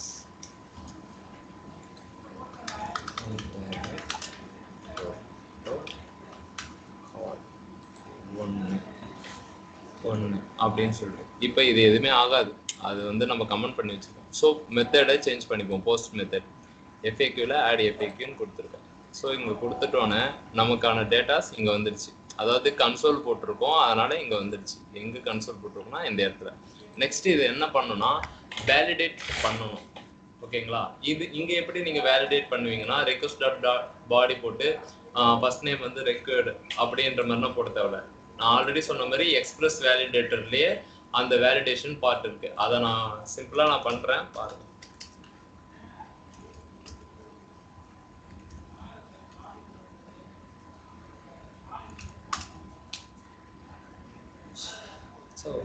Internet. Photo. Call. ஒன்று ஒன்று அப்படின்னு சொல்லிட்டு இப்போ இது எதுவுமே ஆகாது அது வந்து நம்ம கமெண்ட் பண்ணி வச்சுருக்கோம் ஸோ மெத்தடை சேஞ்ச் பண்ணிப்போம் போஸ்ட் மெத்தட் எஃப்ஏக்யூவில் ஆட் எஃப்ஏக்யூன்னு கொடுத்துருக்கேன் ஸோ இங்கே கொடுத்துட்டோன்னே நமக்கான டேட்டாஸ் இங்கே வந்துடுச்சு அதாவது கன்சோல் போட்டிருக்கோம் அதனால இங்கே வந்துடுச்சு எங்கே கன்சோல் போட்டிருக்கோம்னா இந்த இடத்துல நெக்ஸ்ட் இது என்ன பண்ணணும்னா வேலிடேட் பண்ணணும் ஓகேங்களா இது இங்க எப்படி நீங்க வேலிடேட் பண்ணுவீங்கன்னா ரெக்வஸ்ட் டாட் பாடி போட்டு ஃபர்ஸ்ட் நேம் வந்து ரெக்வர்டு அப்படின்ற மாதிரிலாம் போட தேவையில்ல நான் ஆல்ரெடி சொன்ன மாதிரி எக்ஸ்பிரஸ் வேலிடேட்டர்லயே அந்த வேலிடேஷன் பார்ட் இருக்கு அதை நான் சிம்பிளா நான் பண்றேன் பாருங்க So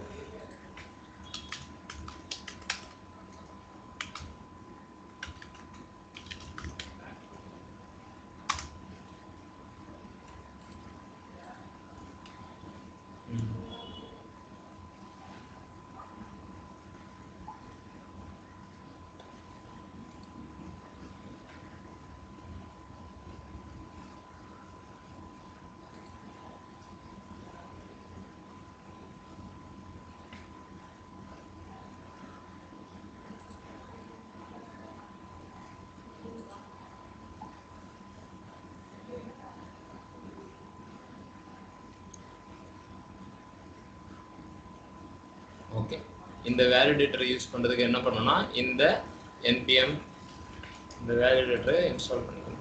ஓகே இந்த வேலிடேட்டரை யூஸ் பண்றதுக்கு என்ன பண்ணணும்னா இந்த npm இந்த வேலிடேட்டரை இன்ஸ்டால் பண்ணிக்கணும்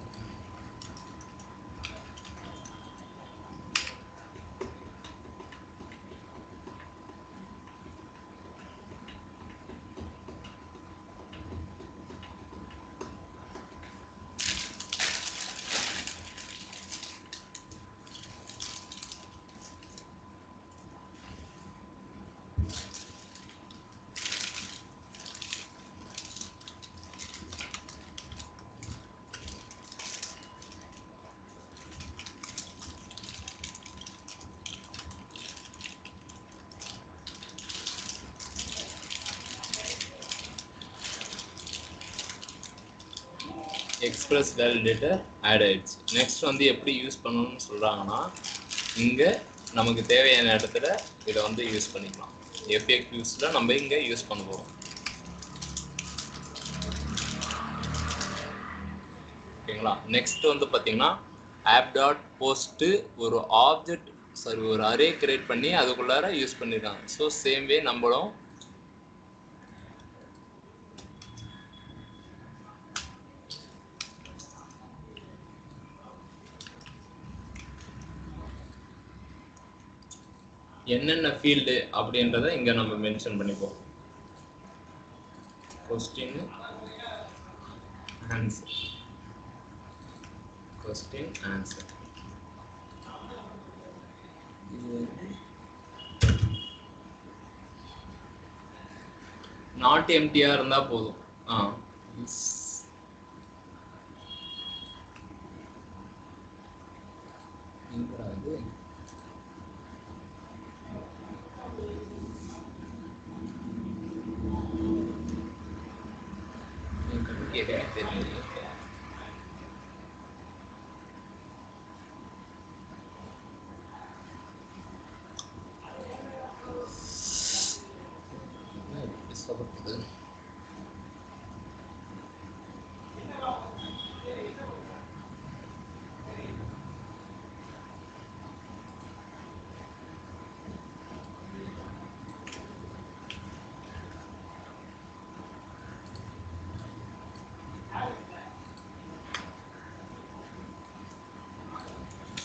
எக்ஸ்பிரஸ் வேலிடேட்டர் ஆட் ஆயிடுச்சு நெக்ஸ்ட் வந்து எப்படி யூஸ் பண்ணணும்னு சொல்றாங்கன்னா இங்க நமக்கு தேவையான இடத்துல இதை வந்து யூஸ் பண்ணிக்கலாம் எஃப்ஏக்யூஸ்ல நம்ம இங்க யூஸ் பண்ண போறோம் ஓகேங்களா நெக்ஸ்ட் வந்து பாத்தீங்கன்னா ஆப் டாட் போஸ்ட் ஒரு ஆப்ஜெக்ட் சாரி ஒரு அரே கிரியேட் பண்ணி அதுக்குள்ளார யூஸ் பண்ணிருக்காங்க ஸோ சேம் வே நம்மளும் என்னென்ன ஃபீல்டு அப்படின்றத இங்க நம்ம மென்ஷன் பண்ணிப்போம் question answer question answer not எம்டியா இருந்தா போதும் ஆ is எங்கடா இது என் கண்ணுக்கு எதுவுமே தெரியல என்ன இப்படி சொதப்புது?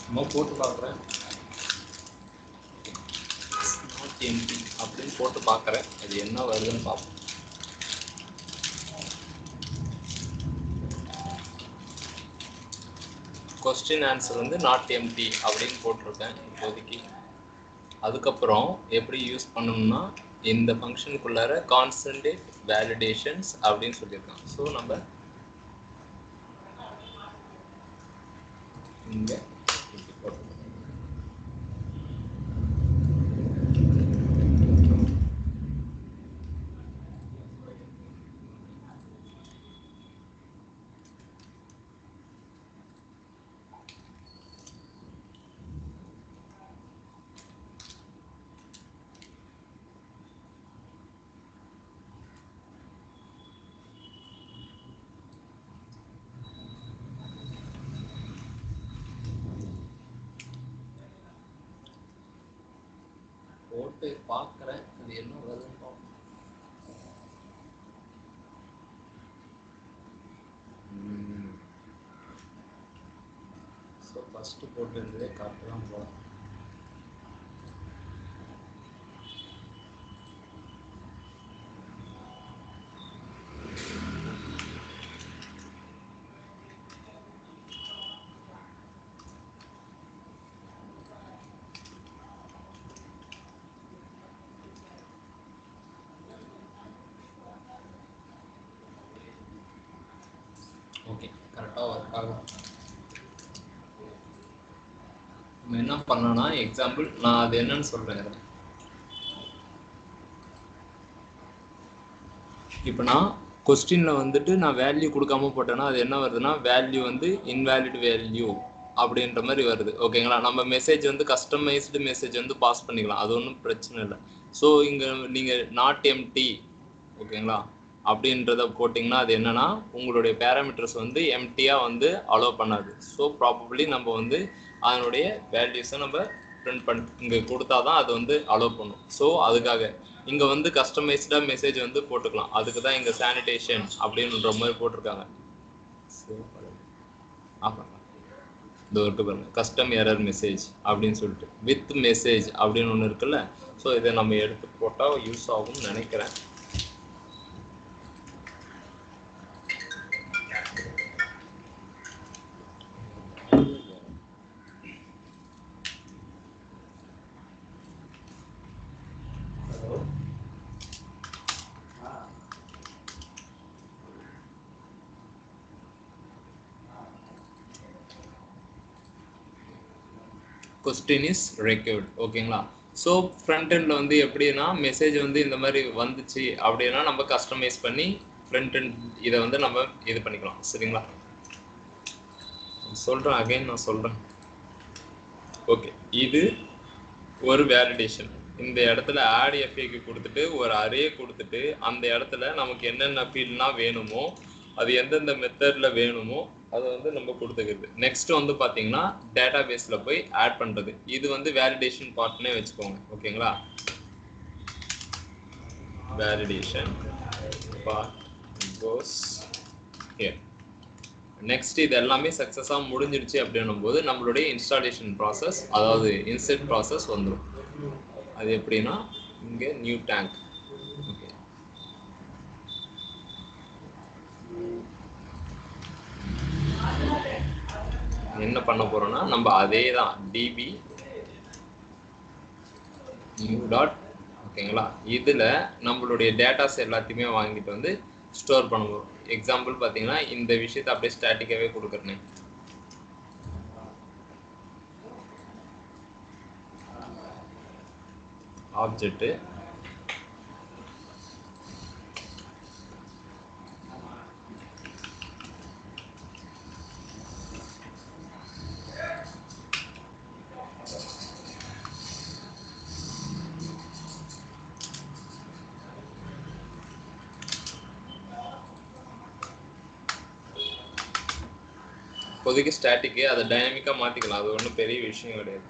சும்மா போட்டு பார்க்குறேன் நாட் எம்டி அப்படின்னு போட்டு பார்க்குறேன் அது என்ன வருதுன்னு பார்ப்போம் கொஸ்டின் ஆன்சர் வந்து நாட் எம்டி அப்படின்னு போட்டிருக்கேன் இப்போதைக்கு அதுக்கப்புறம் எப்படி யூஸ் பண்ணணும்னா இந்த ஃபங்க்ஷனுக்குள்ளார கான்சன்ட்ரேட் வேலிடேஷன்ஸ் அப்படின்னு சொல்லியிருக்கான் ஸோ நம்ம இங்க இப்படி போட்டுக்கலாம். போட்டு பார்க்குறேன் அது என்ன வருதுன்னு பார்ப்போம் ஸோ ஃபஸ்ட்டு போட்டு இருந்ததே கரெக்டாக தான் போகலாம் ஓகே கரெக்டாக ஒர்க் ஆகும் நம்ம என்ன பண்ணோம்னா எக்ஸாம்பிள் நான் அது என்னன்னு சொல்கிறேன் இதில் இப்போ நான் கொஸ்டினில் வந்துட்டு நான் வேல்யூ கொடுக்காம போட்டேன்னா அது என்ன வருதுன்னா வேல்யூ வந்து இன்வேலிட் வேல்யூ அப்படின்ற மாதிரி வருது ஓகேங்களா நம்ம மெசேஜ் வந்து கஸ்டமைஸ்டு மெசேஜ் வந்து பாஸ் பண்ணிக்கலாம் அது ஒன்றும் பிரச்சனை இல்லை ஸோ இங்கே நீங்கள் நாட் எம்டி ஓகேங்களா அப்படின்றத போட்டிங்கன்னா அது என்னன்னா உங்களுடைய பேராமீட்டர்ஸ் வந்து எம்டியாக வந்து அலோவ் பண்ணாது ஸோ ப்ராபப்ளி நம்ம வந்து அதனுடைய வேல்யூஸை நம்ம பிரிண்ட் பண்ணி இங்கே கொடுத்தா தான் அது வந்து அலோவ் பண்ணும் ஸோ அதுக்காக இங்கே வந்து கஸ்டமைஸ்டாக மெசேஜ் வந்து போட்டுக்கலாம் அதுக்கு தான் இங்கே சானிடேஷன் அப்படின்ற மாதிரி போட்டிருக்காங்க ஆமாம் இந்த இருக்கு பாருங்க கஸ்டம் எரர் மெசேஜ் அப்படின்னு சொல்லிட்டு வித் மெசேஜ் அப்படின்னு ஒன்று இருக்குல்ல ஸோ இதை நம்ம எடுத்து போட்டால் யூஸ் ஆகும்னு நினைக்கிறேன் கொஸ்டின் இஸ் ரெக்யூர்ட் ஓகேங்களா ஸோ ஃப்ரண்ட் எண்டில் வந்து எப்படின்னா மெசேஜ் வந்து இந்த மாதிரி வந்துச்சு அப்படின்னா நம்ம கஸ்டமைஸ் பண்ணி ஃப்ரண்ட் எண்ட் இதை வந்து நம்ம இது பண்ணிக்கலாம் சரிங்களா சொல்கிறேன் அகைன் நான் சொல்கிறேன் ஓகே இது ஒரு வேலிடேஷன் இந்த இடத்துல ஆட் எஃப்ஏக்கு கொடுத்துட்டு ஒரு அரே கொடுத்துட்டு அந்த இடத்துல நமக்கு என்னென்ன ஃபீல்ட்னா வேணுமோ அது எந்தெந்த மெத்தடில் வேணுமோ அதை வந்து நம்ம கொடுத்துக்கிறது நெக்ஸ்ட் வந்து பார்த்தீங்கன்னா டேட்டா பேஸில் போய் ஆட் பண்ணுறது இது வந்து வேலிடேஷன் பார்ட்னே வச்சுக்கோங்க ஓகேங்களா validation part goes here next இது எல்லாமே சக்ஸஸாக முடிஞ்சிடுச்சு அப்படின்னும் போது நம்மளுடைய இன்ஸ்டாலேஷன் ப்ராசஸ் அதாவது இன்செட் ப்ராசஸ் வந்துடும் அது எப்படின்னா இங்கே நியூ டேங்க் ஓகே என்ன பண்ண போறோம்னா நம்ம அதே தான் டிபி நியூ டாட் ஓகேங்களா இதில் நம்மளுடைய டேட்டாஸ் எல்லாத்தையுமே வாங்கிட்டு வந்து ஸ்டோர் பண்ண போகிறோம் எக்ஸாம்பிள் பார்த்தீங்கன்னா இந்த விஷயத்தை அப்படியே ஸ்டாட்டிக்காகவே கொடுக்குறேன் ஆப்ஜெக்ட்டு இப்போதைக்கு ஸ்டாட்டிக்கு அதை டைனமிக்காக மாற்றிக்கலாம் அது ஒன்றும் பெரிய விஷயம் கிடையாது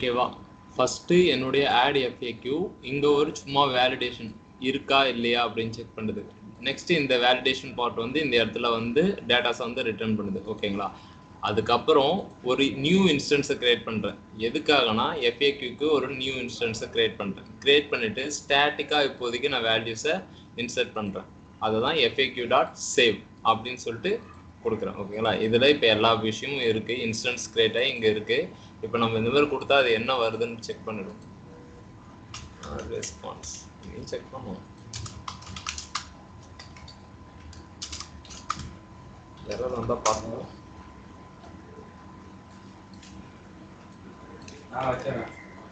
ஓகேவா ஃபஸ்ட்டு என்னுடைய ஆட் எஃப்ஏக்யூ இங்கே ஒரு சும்மா வேலிடேஷன் இருக்கா இல்லையா அப்படின்னு செக் பண்ணுது நெக்ஸ்ட் இந்த வேலிடேஷன் பார்ட் வந்து இந்த இடத்துல வந்து டேட்டாஸை வந்து ரிட்டர்ன் பண்ணுது ஓகேங்களா அதுக்கப்புறம் ஒரு நியூ இன்ஸ்டன்ஸை கிரியேட் பண்ணுறேன் எதுக்காகனா எஃப்ஏக்யூக்கு ஒரு நியூ இன்ஸ்டன்ஸை கிரியேட் பண்ணுறேன் கிரியேட் பண்ணிட்டு ஸ்டாட்டிக்காக இப்போதைக்கு நான் வேல்யூஸை இன்சர்ட் பண்ணுறேன் அதை தான் எஃப்ஏக்யூ டாட் சேவ் அப்படின்னு சொல்லிட்டு கொடுக்குறேன் ஓகேங்களா இதில் இப்போ எல்லா விஷயமும் இருக்குது இன்ஸ்டன்ஸ் கிரியேட் ஆகி இங்கே இருக்குது இப்போ நம்ம இந்த மாதிரி கொடுத்தா அது என்ன வருதுன்னு செக் பண்ணிடும் ரெஸ்பான்ஸ் இதையும் செக் பண்ணுவோம் எரர் வந்தால் பார்க்கணும் நான் வச்சிடறேன்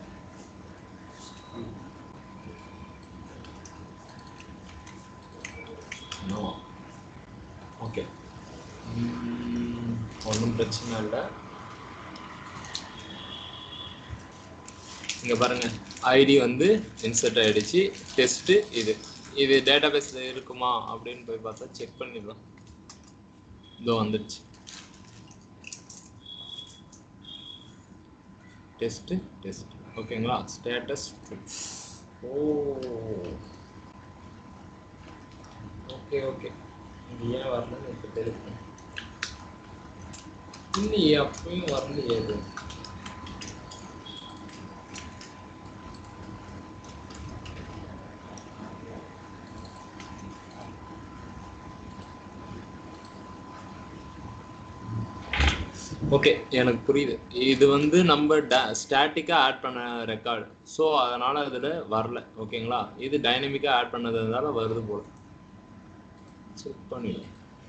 ஓகே ஒன்றும் பிரச்சனை இல்லை இங்கே பாருங்க ஐடி வந்து இன்சர்ட் ஆயிடுச்சு டெஸ்ட்டு இது இது டேட்டாபேஸில் இருக்குமா அப்படின்னு போய் பார்த்தா செக் பண்ணிடலாம் இதோ வந்துடுச்சு டெஸ்ட்டு டெஸ்ட் ஓகேங்களா ஸ்டேட்டஸ் ஓ ஓகே ஓகே இது ஏன் வரலன்னு இப்போ தெரியும் இல்லையே அப்பயும் வரலையே இது ஓகே எனக்கு புரியுது இது வந்து நம்ம ஸ்டாட்டிக்காக ஆட் பண்ண ரெக்கார்டு ஸோ அதனால் அதில் வரல ஓகேங்களா இது டைனமிக்காக ஆட் பண்ணதுனால வருது போல செக் பண்ணிடும்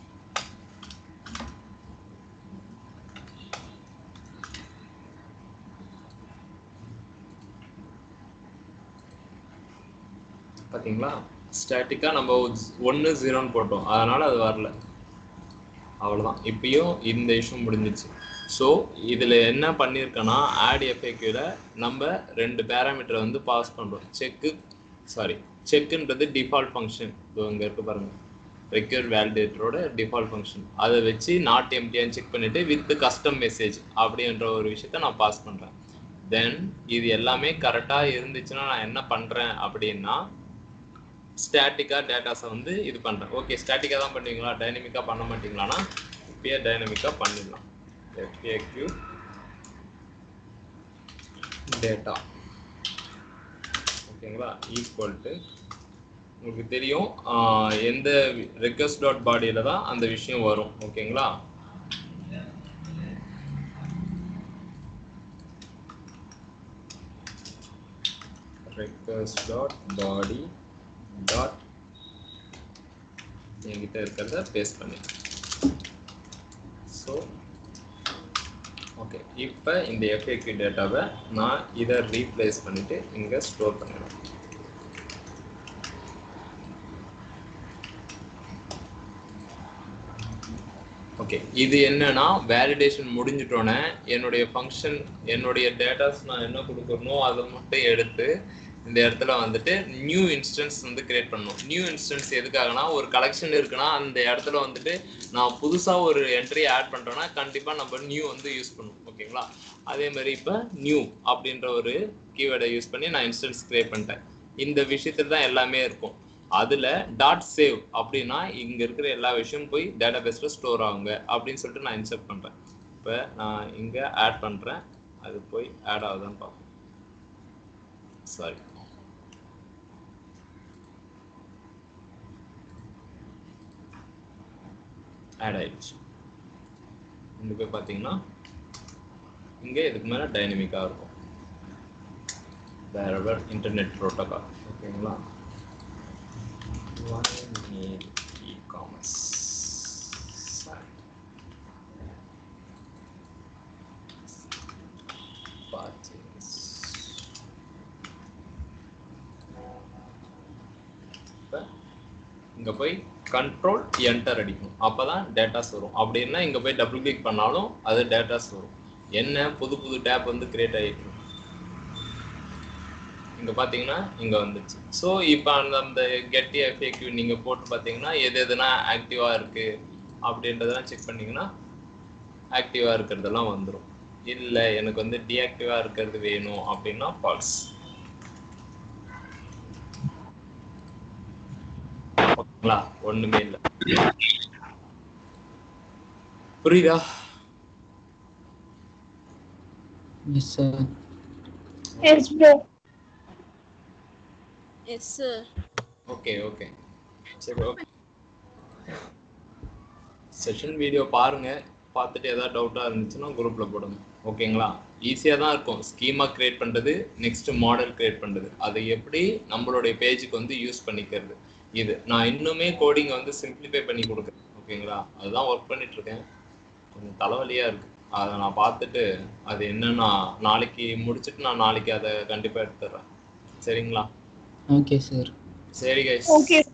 பார்த்தீங்களா ஸ்டாட்டிக்காக நம்ம ஒன்று ஜீரோன்னு போட்டோம் அதனால் அது வரல அவ்வளோதான் இப்பயும் இந்த இஷ்யூ முடிஞ்சிச்சு ஸோ இதில் என்ன பண்ணியிருக்கேன்னா ஆட் எஃப்ஏக்யூவில் நம்ம ரெண்டு பேராமீட்டரை வந்து பாஸ் பண்ணுறோம் செக்கு சாரி செக்குன்றது டிஃபால்ட் ஃபங்க்ஷன் இதோ இங்கே இருக்கு பாருங்கள் ரெக்யூர் வேலிடேட்டரோட டிஃபால்ட் ஃபங்க்ஷன் அதை வச்சு நாட் எம்டியான்னு செக் பண்ணிவிட்டு வித் கஸ்டம் மெசேஜ் அப்படின்ற ஒரு விஷயத்த நான் பாஸ் பண்ணுறேன் தென் இது எல்லாமே கரெக்டாக இருந்துச்சுன்னா நான் என்ன பண்ணுறேன் அப்படின்னா ஸ்டாட்டிக்காக டேட்டாஸை வந்து இது பண்ணுறேன் ஓகே ஸ்டாட்டிக்காக தான் பண்ணுவீங்களா டைனமிக்காக பண்ண மாட்டீங்களான்னா இப்பயே டைனமிக்காக பண்ணிடலாம் எஃப்ஏக்யூ டேட்டா ஓகேங்களா ஈக்குவல் டு உங்களுக்கு தெரியும் ஆஹ், எந்த ரெக்வஸ்ட் டாட் பாடியில் தான் அந்த விஷயம் வரும் ஓகேங்களா request dot body dot என்கிட்ட இருக்கிறத பேஸ்ட் பண்ணிடுறேன் ஸோ ஓகே இப்போ இந்த எஃப்ஏக்யூ டேட்டாவை நான் இதை ரீப்ளேஸ் பண்ணிட்டு இங்கே ஸ்டோர் பண்ணிடுறேன் ஓகே இது என்னன்னா வேலிடேஷன் முடிஞ்சிட்டோன்னே என்னுடைய ஃபங்க்ஷன் என்னுடைய டேட்டாஸ் நான் என்ன கொடுக்கறனோ அதை மட்டும் எடுத்து இந்த இடத்துல வந்துட்டு நியூ இன்ஸ்டன்ஸ் வந்து கிரியேட் பண்ணணும் நியூ இன்ஸ்டன்ஸ் எதுக்காகனா ஒரு கலெக்ஷன் இருக்குன்னா அந்த இடத்துல வந்துட்டு நான் புதுசாக ஒரு என்ட்ரி ஆட் பண்ணுறேன்னா கண்டிப்பாக நம்ம நியூ வந்து யூஸ் பண்ணும் ஓகேங்களா அதே மாதிரி இப்போ நியூ அப்படின்ற ஒரு கீவேர்டை யூஸ் பண்ணி நான் இன்ஸ்டன்ஸ் கிரியேட் பண்ணிட்டேன் இந்த விஷயத்துல தான் எல்லாமே இருக்கும் அதுல டாட் சேவ் அப்படின்னா இங்க இருக்கிற எல்லா விஷயமும் போய் டேட்டா பேஸ்ல ஸ்டோர் ஆகுங்க அப்படின்னு சொல்லிட்டு நான் இன்சர்ட் பண்றேன் இப்போ நான் இங்க ஆட் பண்றேன் அது போய் ஆட் ஆகுதான்னு பார்ப்போம் சாரி ஆட் ஆயிடுச்சு இங்க போய் பார்த்தீங்கன்னா இங்க இதுக்கு மேல டைனமிக்கா இருக்கும் wherever internet protocol ஓகேங்களா one need e-commerce site purchase இப்ப இங்க போய் கண்ட்ரோல் என்டர் அடிக்கணும் அப்பதான் டேட்டாஸ் வரும் அப்படின்னா இங்க போய் டபுள் கிளிக் பண்ணாலும் அது டேட்டாஸ் வரும் என்ன புது புது டேப் வந்து கிரியேட் ஆகிட்டு இருக்கும் இங்க பாத்தீங்கன்னா இங்க வந்துச்சு ஸோ இப்போ அந்த அந்த கெட்டி எஃப்ஏக்யூ நீங்க போட்டு பாத்தீங்கன்னா எது எதுனா ஆக்டிவா இருக்கு அப்படின்றதெல்லாம் செக் பண்ணீங்கன்னா ஆக்டிவா இருக்கிறதெல்லாம் வந்துடும் இல்ல எனக்கு வந்து டிஆக்டிவா இருக்கிறது வேணும் அப்படின்னா ஃபால்ஸ் ஓகேங்களா ஒண்ணுமே இல்ல புரியுதா yes sir Yes, bro. Yes, sir. Okay okay சரி ஓகே செஷன் வீடியோ பாருங்க பார்த்துட்டு ஏதாவது டவுட்டாக இருந்துச்சுன்னா குரூப்பில் போடுங்க ஓகேங்களா ஈஸியாக தான் இருக்கும் ஸ்கீமா கிரியேட் பண்ணுறது நெக்ஸ்ட் மாடல் கிரியேட் பண்ணுறது அதை எப்படி நம்மளுடைய பேஜுக்கு வந்து யூஸ் பண்ணிக்கிறது இது நான் இன்னுமே கோடிங்கை வந்து சிம்பிளிஃபை பண்ணி கொடுக்குறேன் ஓகேங்களா அதுதான் ஒர்க் பண்ணிட்டு இருக்கேன் கொஞ்சம் தலைவலியாக இருக்கு அதை நான் பார்த்துட்டு அது என்னன்னா நாளைக்கு முடிச்சுட்டு நான் நாளைக்கு அதை கண்டிப்பாக எடுத்துடுறேன் சரிங்களா ஓகே சார் சரி கைஸ் Okay.